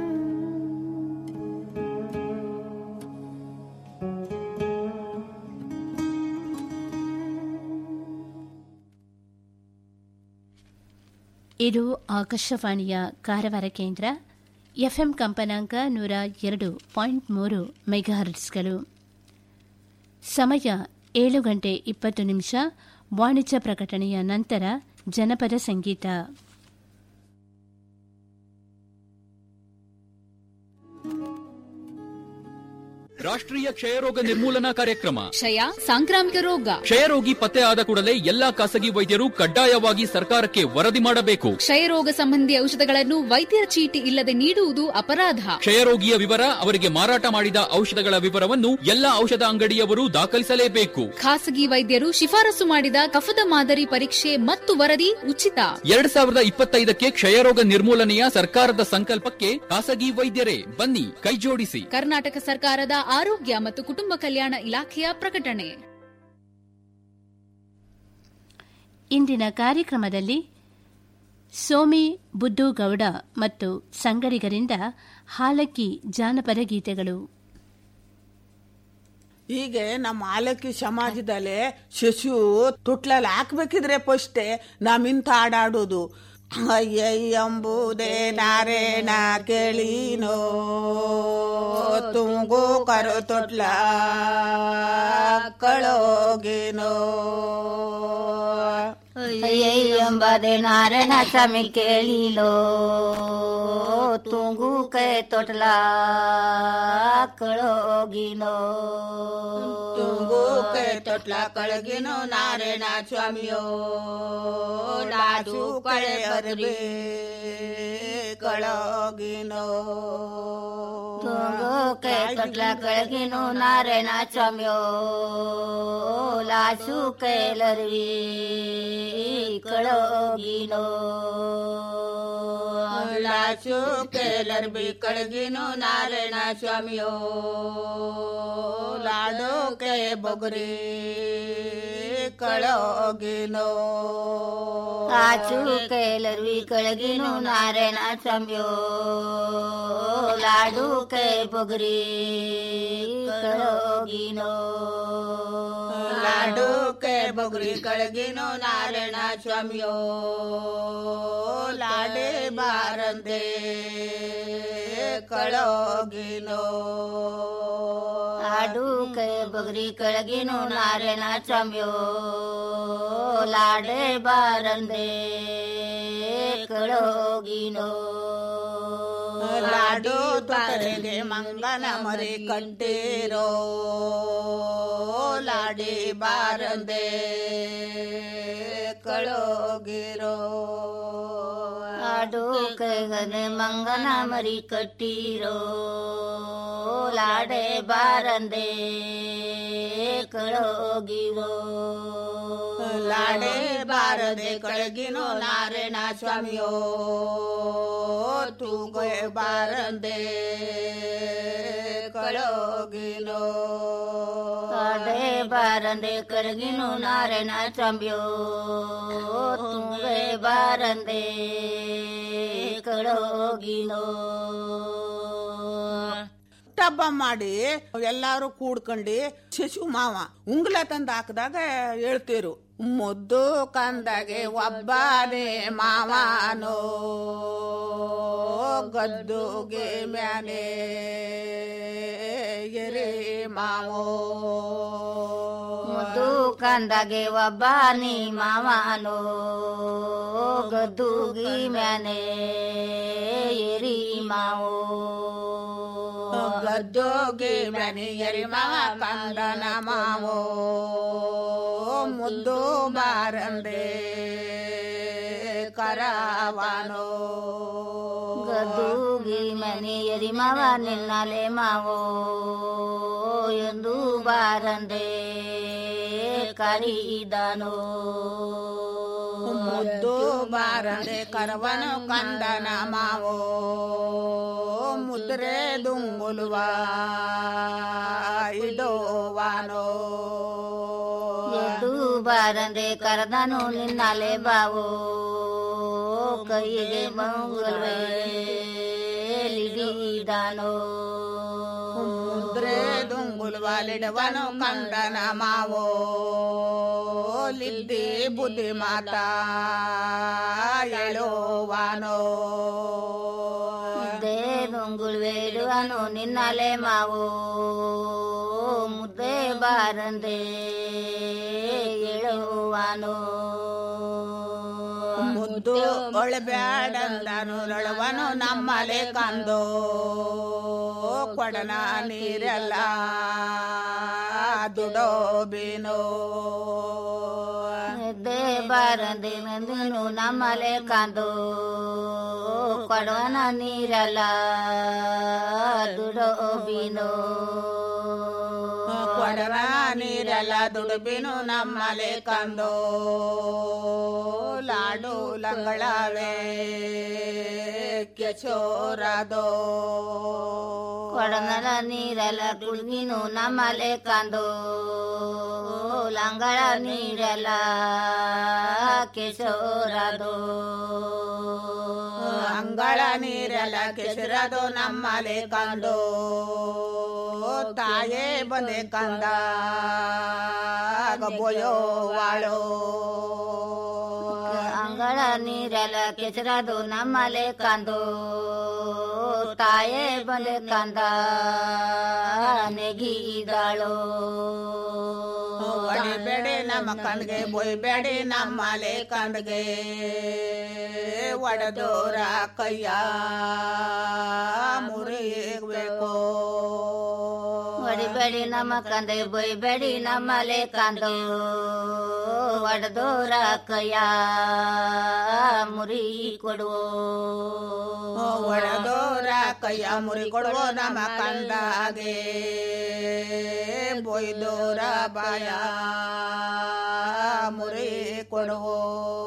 Speaker 8: ಇದು ಆಕಾಶವಾಣಿಯ ಕಾರವಾರ ಕೇಂದ್ರ ಎಫ್ಎಂ ಕಂಪನಾಂಕ ನೂರ ಎರಡು ಪಾಯಿಂಟ್ ಮೂರು ಮೆಗಾಹರ್ಟ್ಸ್ಗಳು ಸಮಯ ಏಳು ಗಂಟೆ ಇಪ್ಪತ್ತು ನಿಮಿಷ ವಾಣಿಜ್ಯ ಪ್ರಕಟಣೆಯ ನಂತರ ಜನಪದ ಸಂಗೀತ
Speaker 9: ರಾಷ್ಟ್ರೀಯ ಕ್ಷಯರೋಗ ನಿರ್ಮೂಲನಾ ಕಾರ್ಯಕ್ರಮ
Speaker 10: ಕ್ಷಯ ಸಾಂಕ್ರಾಮಿಕ ರೋಗ
Speaker 9: ಕ್ಷಯರೋಗಿ ಪತ್ತೆ ಆದ ಕೂಡಲೇ ಎಲ್ಲಾ ಖಾಸಗಿ ವೈದ್ಯರು ಕಡ್ಡಾಯವಾಗಿ ಸರ್ಕಾರಕ್ಕೆ ವರದಿ ಮಾಡಬೇಕು
Speaker 10: ಕ್ಷಯರೋಗ ಸಂಬಂಧಿ ಔಷಧಗಳನ್ನು ವೈದ್ಯರ ಚೀಟಿ ಇಲ್ಲದೆ ನೀಡುವುದು ಅಪರಾಧ
Speaker 9: ಕ್ಷಯರೋಗಿಯ ವಿವರ ಅವರಿಗೆ ಮಾರಾಟ ಮಾಡಿದ ಔಷಧಗಳ ವಿವರವನ್ನು ಎಲ್ಲಾ ಔಷಧ ಅಂಗಡಿಯವರು ದಾಖಲಿಸಲೇಬೇಕು
Speaker 10: ಖಾಸಗಿ ವೈದ್ಯರು ಶಿಫಾರಸು ಮಾಡಿದ ಕಫದ ಮಾದರಿ ಪರೀಕ್ಷೆ ಮತ್ತು ವರದಿ ಉಚಿತ
Speaker 9: ಎರಡ್ ಸಾವಿರದ ಇಪ್ಪತ್ತೈದಕ್ಕೆ ಕ್ಷಯರೋಗ ನಿರ್ಮೂಲನೆಯ ಸರ್ಕಾರದ ಸಂಕಲ್ಪಕ್ಕೆ ಖಾಸಗಿ ವೈದ್ಯರೇ ಬನ್ನಿ ಕೈಜೋಡಿಸಿ
Speaker 10: ಕರ್ನಾಟಕ ಸರ್ಕಾರದ ಆರೋಗ್ಯ ಮತ್ತು ಕುಟುಂಬ ಕಲ್ಯಾಣ ಇಲಾಖೆಯ ಪ್ರಕಟಣೆ
Speaker 8: ಇಂದಿನ ಕಾರ್ಯಕ್ರಮದಲ್ಲಿ ಸೋಮಿ ಬುದ್ದುಗೌಡ ಮತ್ತು ಸಂಗಡಿಗರಿಂದ ಹಾಲಕ್ಕಿ ಜಾನಪದ ಗೀತೆಗಳು
Speaker 11: ಹೀಗೆ ನಮ್ಮ ಆಲಕ್ಕಿ ಸಮಾಜದಲ್ಲಿ ಶಿಶು ತುಟ್ಲಲ್ಲಿ ಹಾಕ್ಬೇಕಿದ್ರೆ ಫಸ್ಟೆ ನಮ್ಮಿಂತ ಹಾಡಾಡೋದು ಅಯ್ಯಯ್ಯಂಬುದೇ ನಾರೇಣ ಕೇಳಿನೋ ತುಂಗು ಕರು ತೊಟ್ಲ ಕಳೋಗಿನೋ
Speaker 12: ಎಂಬದೆ ನಾರಾಯಣ ಸ್ವಾಮಿ ಕೇಳಿಲೋ ತುಂಗು ಕೈ ತೊಟ್ಲ ಕಳೋಗಿನೋ
Speaker 11: ತುಂಗು ಕೈ ತೊಟ್ಲ ಕಳಗಿನೋ ನಾರಾಯಣ ಸ್ವಾಮಿಯೋ ಲಾಜು ಕಳೆ ಅರ್ಬಿ ಕಳೋಗಿನೋ
Speaker 12: ತುಂಗು ಕೈ ತೊಟ್ಲ ಕಳಗಿನೋ ನಾರಾಯಣ ಸ್ವಾಮಿಯೋ ಲಾಸು ಕೈಲರ್ವಿ ಕಳೋಗಿನೋ
Speaker 11: ಲಾಸು ಕೈಲರ್ಬಿ ಕಳಗಿನೋ ನಾರಾಯಣ ಸ್ವಾಮಿಯೋ ಲಾಡೋ ಕೈ ಬೊಗರಿ ಕಳೋಗಿನೋ
Speaker 12: ಕಾಚು ಕೈಲರ್ವಿ ಕಳಗಿನೋ ನಾರಾಯಣ ಸ್ವಾಮಿಯೋ ಲಾಡು ಕೈ ಬೊಗರಿ ಕಳೋಗಿನೋ
Speaker 11: ಲಾಡು ಕೈ ಬೊಗರಿ ಕಳಗಿನೋ ನಾರಾಯಣ ಸ್ವಾಮಿಯೋ ಲಾಡೆ ಬಾರಂದೆ ಕಳೋಗಿನೋ
Speaker 12: ಲಾಡು ಕೈ ಬೊಗರಿ ಕಳಗಿನೋ ನಾರಾಯಣ ಸ್ವಾಮಿಯೋ ಲಾಡೆ ಬಾರಂದೆ ಕಳೋಗಿನೋ
Speaker 11: ಲಾಡು ತೊಟರೆಗೆ ಮಂಗನ ಮರಿ ಕಟ್ಟಿರೋ ಲಾಡಿ ಬಾರಂದೆ ಕಳೋಗಿರೋ
Speaker 12: ಲಾಡು ಕೈಗನೆ ಮಂಗನ ಮರಿ ಕಟ್ಟಿರೋ ಲಾಡೆ ಬಾರಂದೆ ಕಳೋಗಿರೋ
Speaker 11: ಲಾಡೆ ಬಾರದೆ ಕಳಗಿನೋ ನಾರಾಯಣ ಸ್ವಾಮಿಯೋ ತೂಗೆ ಬಾರಂದೆ ಕಳೋಗಿನೋ
Speaker 12: ಲಾಡೆ ಬಾರಂದೆ ಕಳಗಿನೋ ನಾರಾಯಣ ಸ್ವಾಮಿಯೋ ತುಂಗೆ ಬಾರಂದೆ ಕಳೋಗಿನೋ
Speaker 11: ಟಬ್ಬ ಮಾಡಿ ಎಲ್ಲಾರು ಕೂಡ್ಕೊಂಡು ಶಿಶು ಮಾವ ಉಂಗ್ಲ ತಂದು ಹಾಕಿದಾಗ ಹೇಳ್ತೀರು ಮುದ್ದು ಕಂದಗೆ ಒಬ್ಬನೇ ಮಾವನೋ ಗದ್ದುಗೆ ಮ್ಯಾನೆ ಎರೆ ಮಾವೋ
Speaker 12: ಮುದ್ದು ಕಂದಗೆ ಒಬ್ಬನಿ ಮಾವನೋ ಗದ್ದುಗಿ ಮ್ಯಾನೆ ಎರಿ ಮಾವೋ
Speaker 11: ಗದ್ದೋಗೆ ಮ್ಯಾನೆ ಎರಿ ಮಾವ ಕಂದನ ಮಾವೋ ಮುದ್ದು ಬಾರಂದೆ ಕರಾವನೋ
Speaker 12: ಗದ್ದುಗಿ ಮನೆ ಎರಿ ಮಾವ ನಿನ್ನಲೆ ಮಾವೋ ಎಂದು ಬಾರಂದೆ ಕರೀದನೋ
Speaker 11: ಮುದ್ದು ಬಾರದೆ ಕರವನು ಕಂದನ ಮಾವೋ ಮುದ್ರೆ ದುಂಗುಲುವ ಇಡೋವಾನೋ
Speaker 12: ಎದ್ದು ಬಾರಂದೆ ಕರೆದನು ನಿನ್ನಲೆ ಬಾವೋ ಕೈಗೆ ಮಂಗಲ್ವೇ ಲಿಡಿದಾನೋ
Speaker 11: ಮುದ್ರೆ ದುಂಗುಲುವಲಿಡವನು ಕಂದನ ಮಾವೋ ಲಿದ್ದಿ ಬುದ್ಧಿ ಮಾತಾ ಹೇಳುವಾನೋ
Speaker 12: ಮುದ್ದೆ ನುಂಗುಳ್ವೇಡುವನು ನಿನ್ನಲೆ ಮಾವೋ ಮುದ್ದೆ ಬಾರಂದೆ ಹೇಳುವನು
Speaker 11: ಮುದ್ದು ಒಳಬ್ಯಾಡಂದನು ಲೊಳವನು ನಮ್ಮಲೆ ಕಂದೋ ಕೊಡನ ನೀರೆಲ್ಲ ದುಡೋ ಬೀನೋ
Speaker 12: ಎದ್ದೆ ಬಾರಂದಿನಂದಿನು ನಮ್ಮಲೆ ಕಂದು ಕೊಡವನ ನೀರಲ್ಲ ದುಡೋ ಬೀನೋ
Speaker 11: ಕೊಡನ ನೀರೆಲ್ಲ ದುಡುಬಿನು ನಮ್ಮಲೆ ಕಂದು ಲಾಡು ಲಂಗಳವೇ ಕೆಚೋರದೋ
Speaker 12: ಕೊಡನಲ ನೀರಲ್ಲ ಕುಡ್ಗಿನು ನಮ್ಮಲೆ ಕಂದು ಲಂಗಳ ನೀರಲ್ಲ ಕೆಶೋರದು
Speaker 11: ಅಂಗಳ ನೀರೆಲ್ಲ ಕೆಸರದು ನಮ್ಮಲೆ ಕಂಡು ತಾಯೇ ಬಂದೆ ಕಂದ ಬೋಯೋ ವಾಳೋ
Speaker 12: ಅಂಗಳ ನೀರೆಲ್ಲ ಕೆಸರದು ನಮ್ಮಲೆ ಕಂದು ತಾಯೇ ಬಂದೆ ಕಂದ ನೆಗಿದಾಳು
Speaker 11: ಒಡಿಬೇಡಿ ನಮ್ಮ ಕಣ್ಗೆ ಬೊಯ್ಬೇಡಿ ನಮ್ಮಲೆ ಕಣ್ಗೆ ಒಡೆದೋರ ಕೈಯ ಮುರಿಬೇಕು
Speaker 12: ಹೊಡಿಬೇಡಿ ನಮ್ಮ ಕಂದೆ ಬೊಯ್ಬೇಡಿ ನಮ್ಮಲೆ ಕಂದು ಒಡೆದೋರ ಕೈಯ ಮುರಿ ಕೊಡುವು
Speaker 11: ಒಡೆದೋರ ಕೈಯ ಮುರಿ ಕೊಡುವ ನಮ್ಮ ಕಂದಾಗೆ ಬೊಯ್ದೋರ ಬಾಯ ಮುರಿ ಕೊಡುವು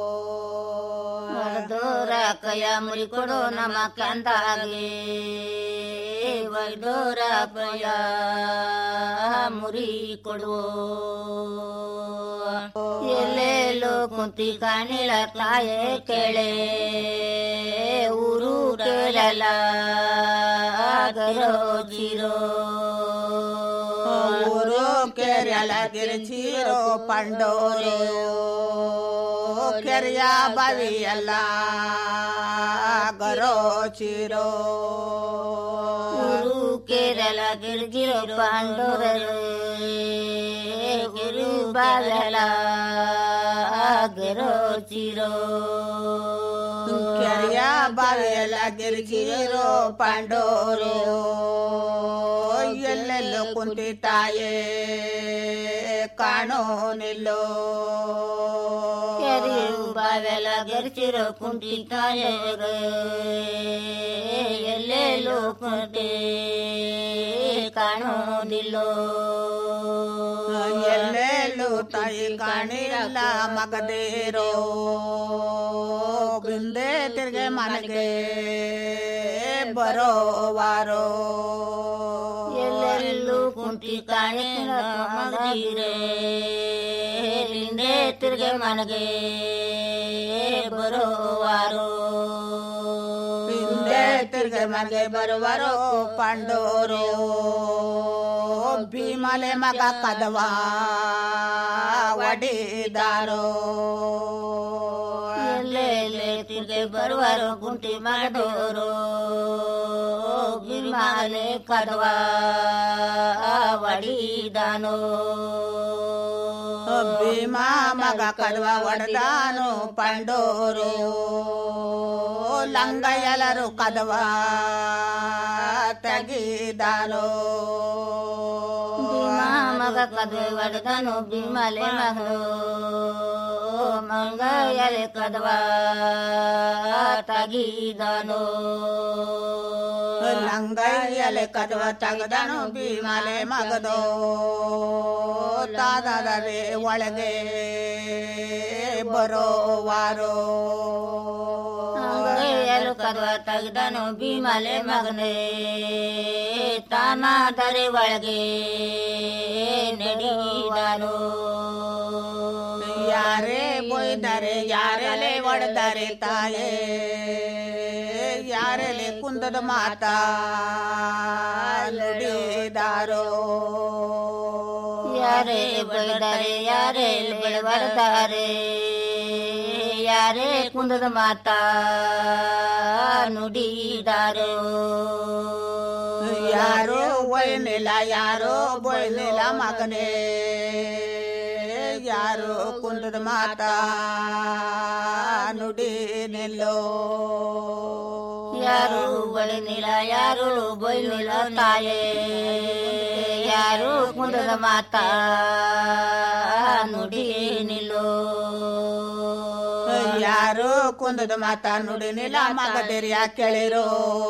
Speaker 12: ಒಡೆದೋರ ಕೈಯ ಮುರಿ ಕೊಡು ನಮ್ಮ ಕಂದಾಗೆ ಒಡೆದೋರ ಕೈಯ ಮುರಿ ಕೊಡುವು ಎಲ್ಲೆಲ್ಲೋ ಕುಂತಿ ಕಾಣಿಲ ತಾಯೇ ಕೇಳೆ ಊರು ಕೇಳಲ್ಲ ಗರೋ ಜೀರೋ
Speaker 11: ಊರು ಕೆರೆಯಲ ಗಿರಿಚೀರೋ ಪಂಡೋರು ಕೆರೆಯ ಬಾವಿಯಲ್ಲ ಗರೋ ಚೀರೋ
Speaker 12: ಊರು ಕೇರಳ ಗಿರಿಗಿರೋ ಪಾಂಡೋರರು ಗುರು ಬಾಗಲ ಗೆರೋ ಚಿರೋ
Speaker 11: ಕೆರೆಯ ಬಾವಿಯಲ್ಲ ಗಿರಿಗಿರೋ ಪಂಡೋರು ಎಲ್ಲೆಲ್ಲೋ ಕುಂತಿ ತಾಯೇ ಕಾಣೋ ನಿಲ್ಲೋ
Speaker 12: ಕೆರೆಯು ಬಾವೆಲ ಗೆರ್ಚಿರೋ ಕುಂಟಿ ತಾಯರು ಎಲ್ಲೆಲ್ಲೋ ಕುಂಟಿ ಕಾಣೋದಿಲ್ಲೋ
Speaker 11: ಎಲ್ಲೆಲ್ಲೂ ತಾಯಿ ಕಾಣಿರಲ್ಲ ಮಗದೇರೋ ಬಿಂದೆ ತಿರ್ಗೆ ಮನೆಗೆ ಬರೋವಾರೋ
Speaker 12: ಎಲ್ಲೆಲ್ಲೂ ಕುಂಟಿ ಕಾಣಿನ ಮಗದಿರೆ ಹಿಂದೆ ತಿರ್ಗೆ ಮನೆಗೆ ಬರೋವಾರೋ
Speaker 11: ಹಿಂದೆ ತಿರ್ಗೆ ಮನೆಗೆ ಬರುವರು ಪಂಡೋರು ಭೀಮಲೆ ಮಗ ಕದವಾ ಒಡಿದಾರೋ
Speaker 12: ಎಲ್ಲೆಲ್ಲೆ ತಿರ್ಗೆ ಬರುವರು ಗುಂಟಿ ಮಗದೋರು ಬಿಮಾಲೆ ಕದವ ಒಡಿದಾನೋ
Speaker 11: ಭೀಮಾ ಮಗ ಕದವ ಒಡೆದಾನು ಪಂಡೋರು ಲಂಗ ಎಲ್ಲರೂ ಕದವ ತೆಗಿದಾನೋ
Speaker 12: ಭೀಮಾ ಮಗ ಕದವೆ ಒಡೆದನು ಭೀಮಲೆ ಮಗೋ ಮಂಗ ಎಲೆ ಕದವ ತಗಿದನು
Speaker 11: ಲಂಗಯ್ಯಲೆ ಕದವ ತೆಗೆದನು ಭೀಮಲೆ ಮಗದೋ ತಾದರೆ ಒಳಗೆ ಬರೋವಾರೋ
Speaker 12: ಎಲು ಕದವ ತೆಗೆದನು ಭೀಮಲೆ ಮಗನೇ ತಾನಾದರೆ ಒಳಗೆ ನಡೆಯಿದನು
Speaker 11: ಯಾರೇ ಬೊಯ್ದರೆ ಯಾರೆಲೆ ಒಡೆದರೆ ತಾಯೇ ಯಾರೆಲೆ ಕುಂದದ ಮಾತಾ ನುಡಿದಾರೋ
Speaker 12: ಯಾರೇ ಬೈದರೆ ಯಾರೇ ಬೆಳವರ್ತಾರೆ ಯಾರೇ ಕುಂದದ ಮಾತಾ ನುಡಿದಾರೋ
Speaker 11: ಯಾರೋ ಒಯ್ನಿಲ್ಲ ಯಾರೋ ಬೊಯ್ನಿಲ್ಲ ಮಗನೇ ಯಾರೋ ಕುಂದದ ಮಾತಾ ನುಡಿ ನಿಲ್ಲೋ
Speaker 12: ಯಾರ ಯಾರು ಬಡಿನಿಲ್ಲ ಯಾರು ಬೈಲಿಲ್ಲ ತಾಯೇ ಯಾರು ಕುಂದದ ಮಾತ ನುಡಿ ನಿಲ್ಲೋ
Speaker 11: ಯಾರು ಕುಂದದ ಮಾತ ನುಡಿನಿಲ್ಲ ಮಗದಿರಿಯ ಕೇಳಿರೋ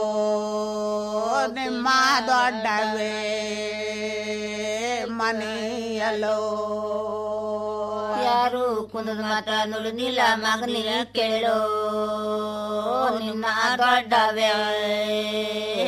Speaker 11: ನಿಮ್ಮ ದೊಡ್ಡವೇ ಮನೆಯಲ್ಲೋ
Speaker 12: ಯಾರು ಕುಂದದ ಮಾತ ನುಡಿನಿಲ್ಲ ಮಗನಿಗೆ ಕೇಳೋ ನಿನ್ನ ದೊಡ್ಡವೇ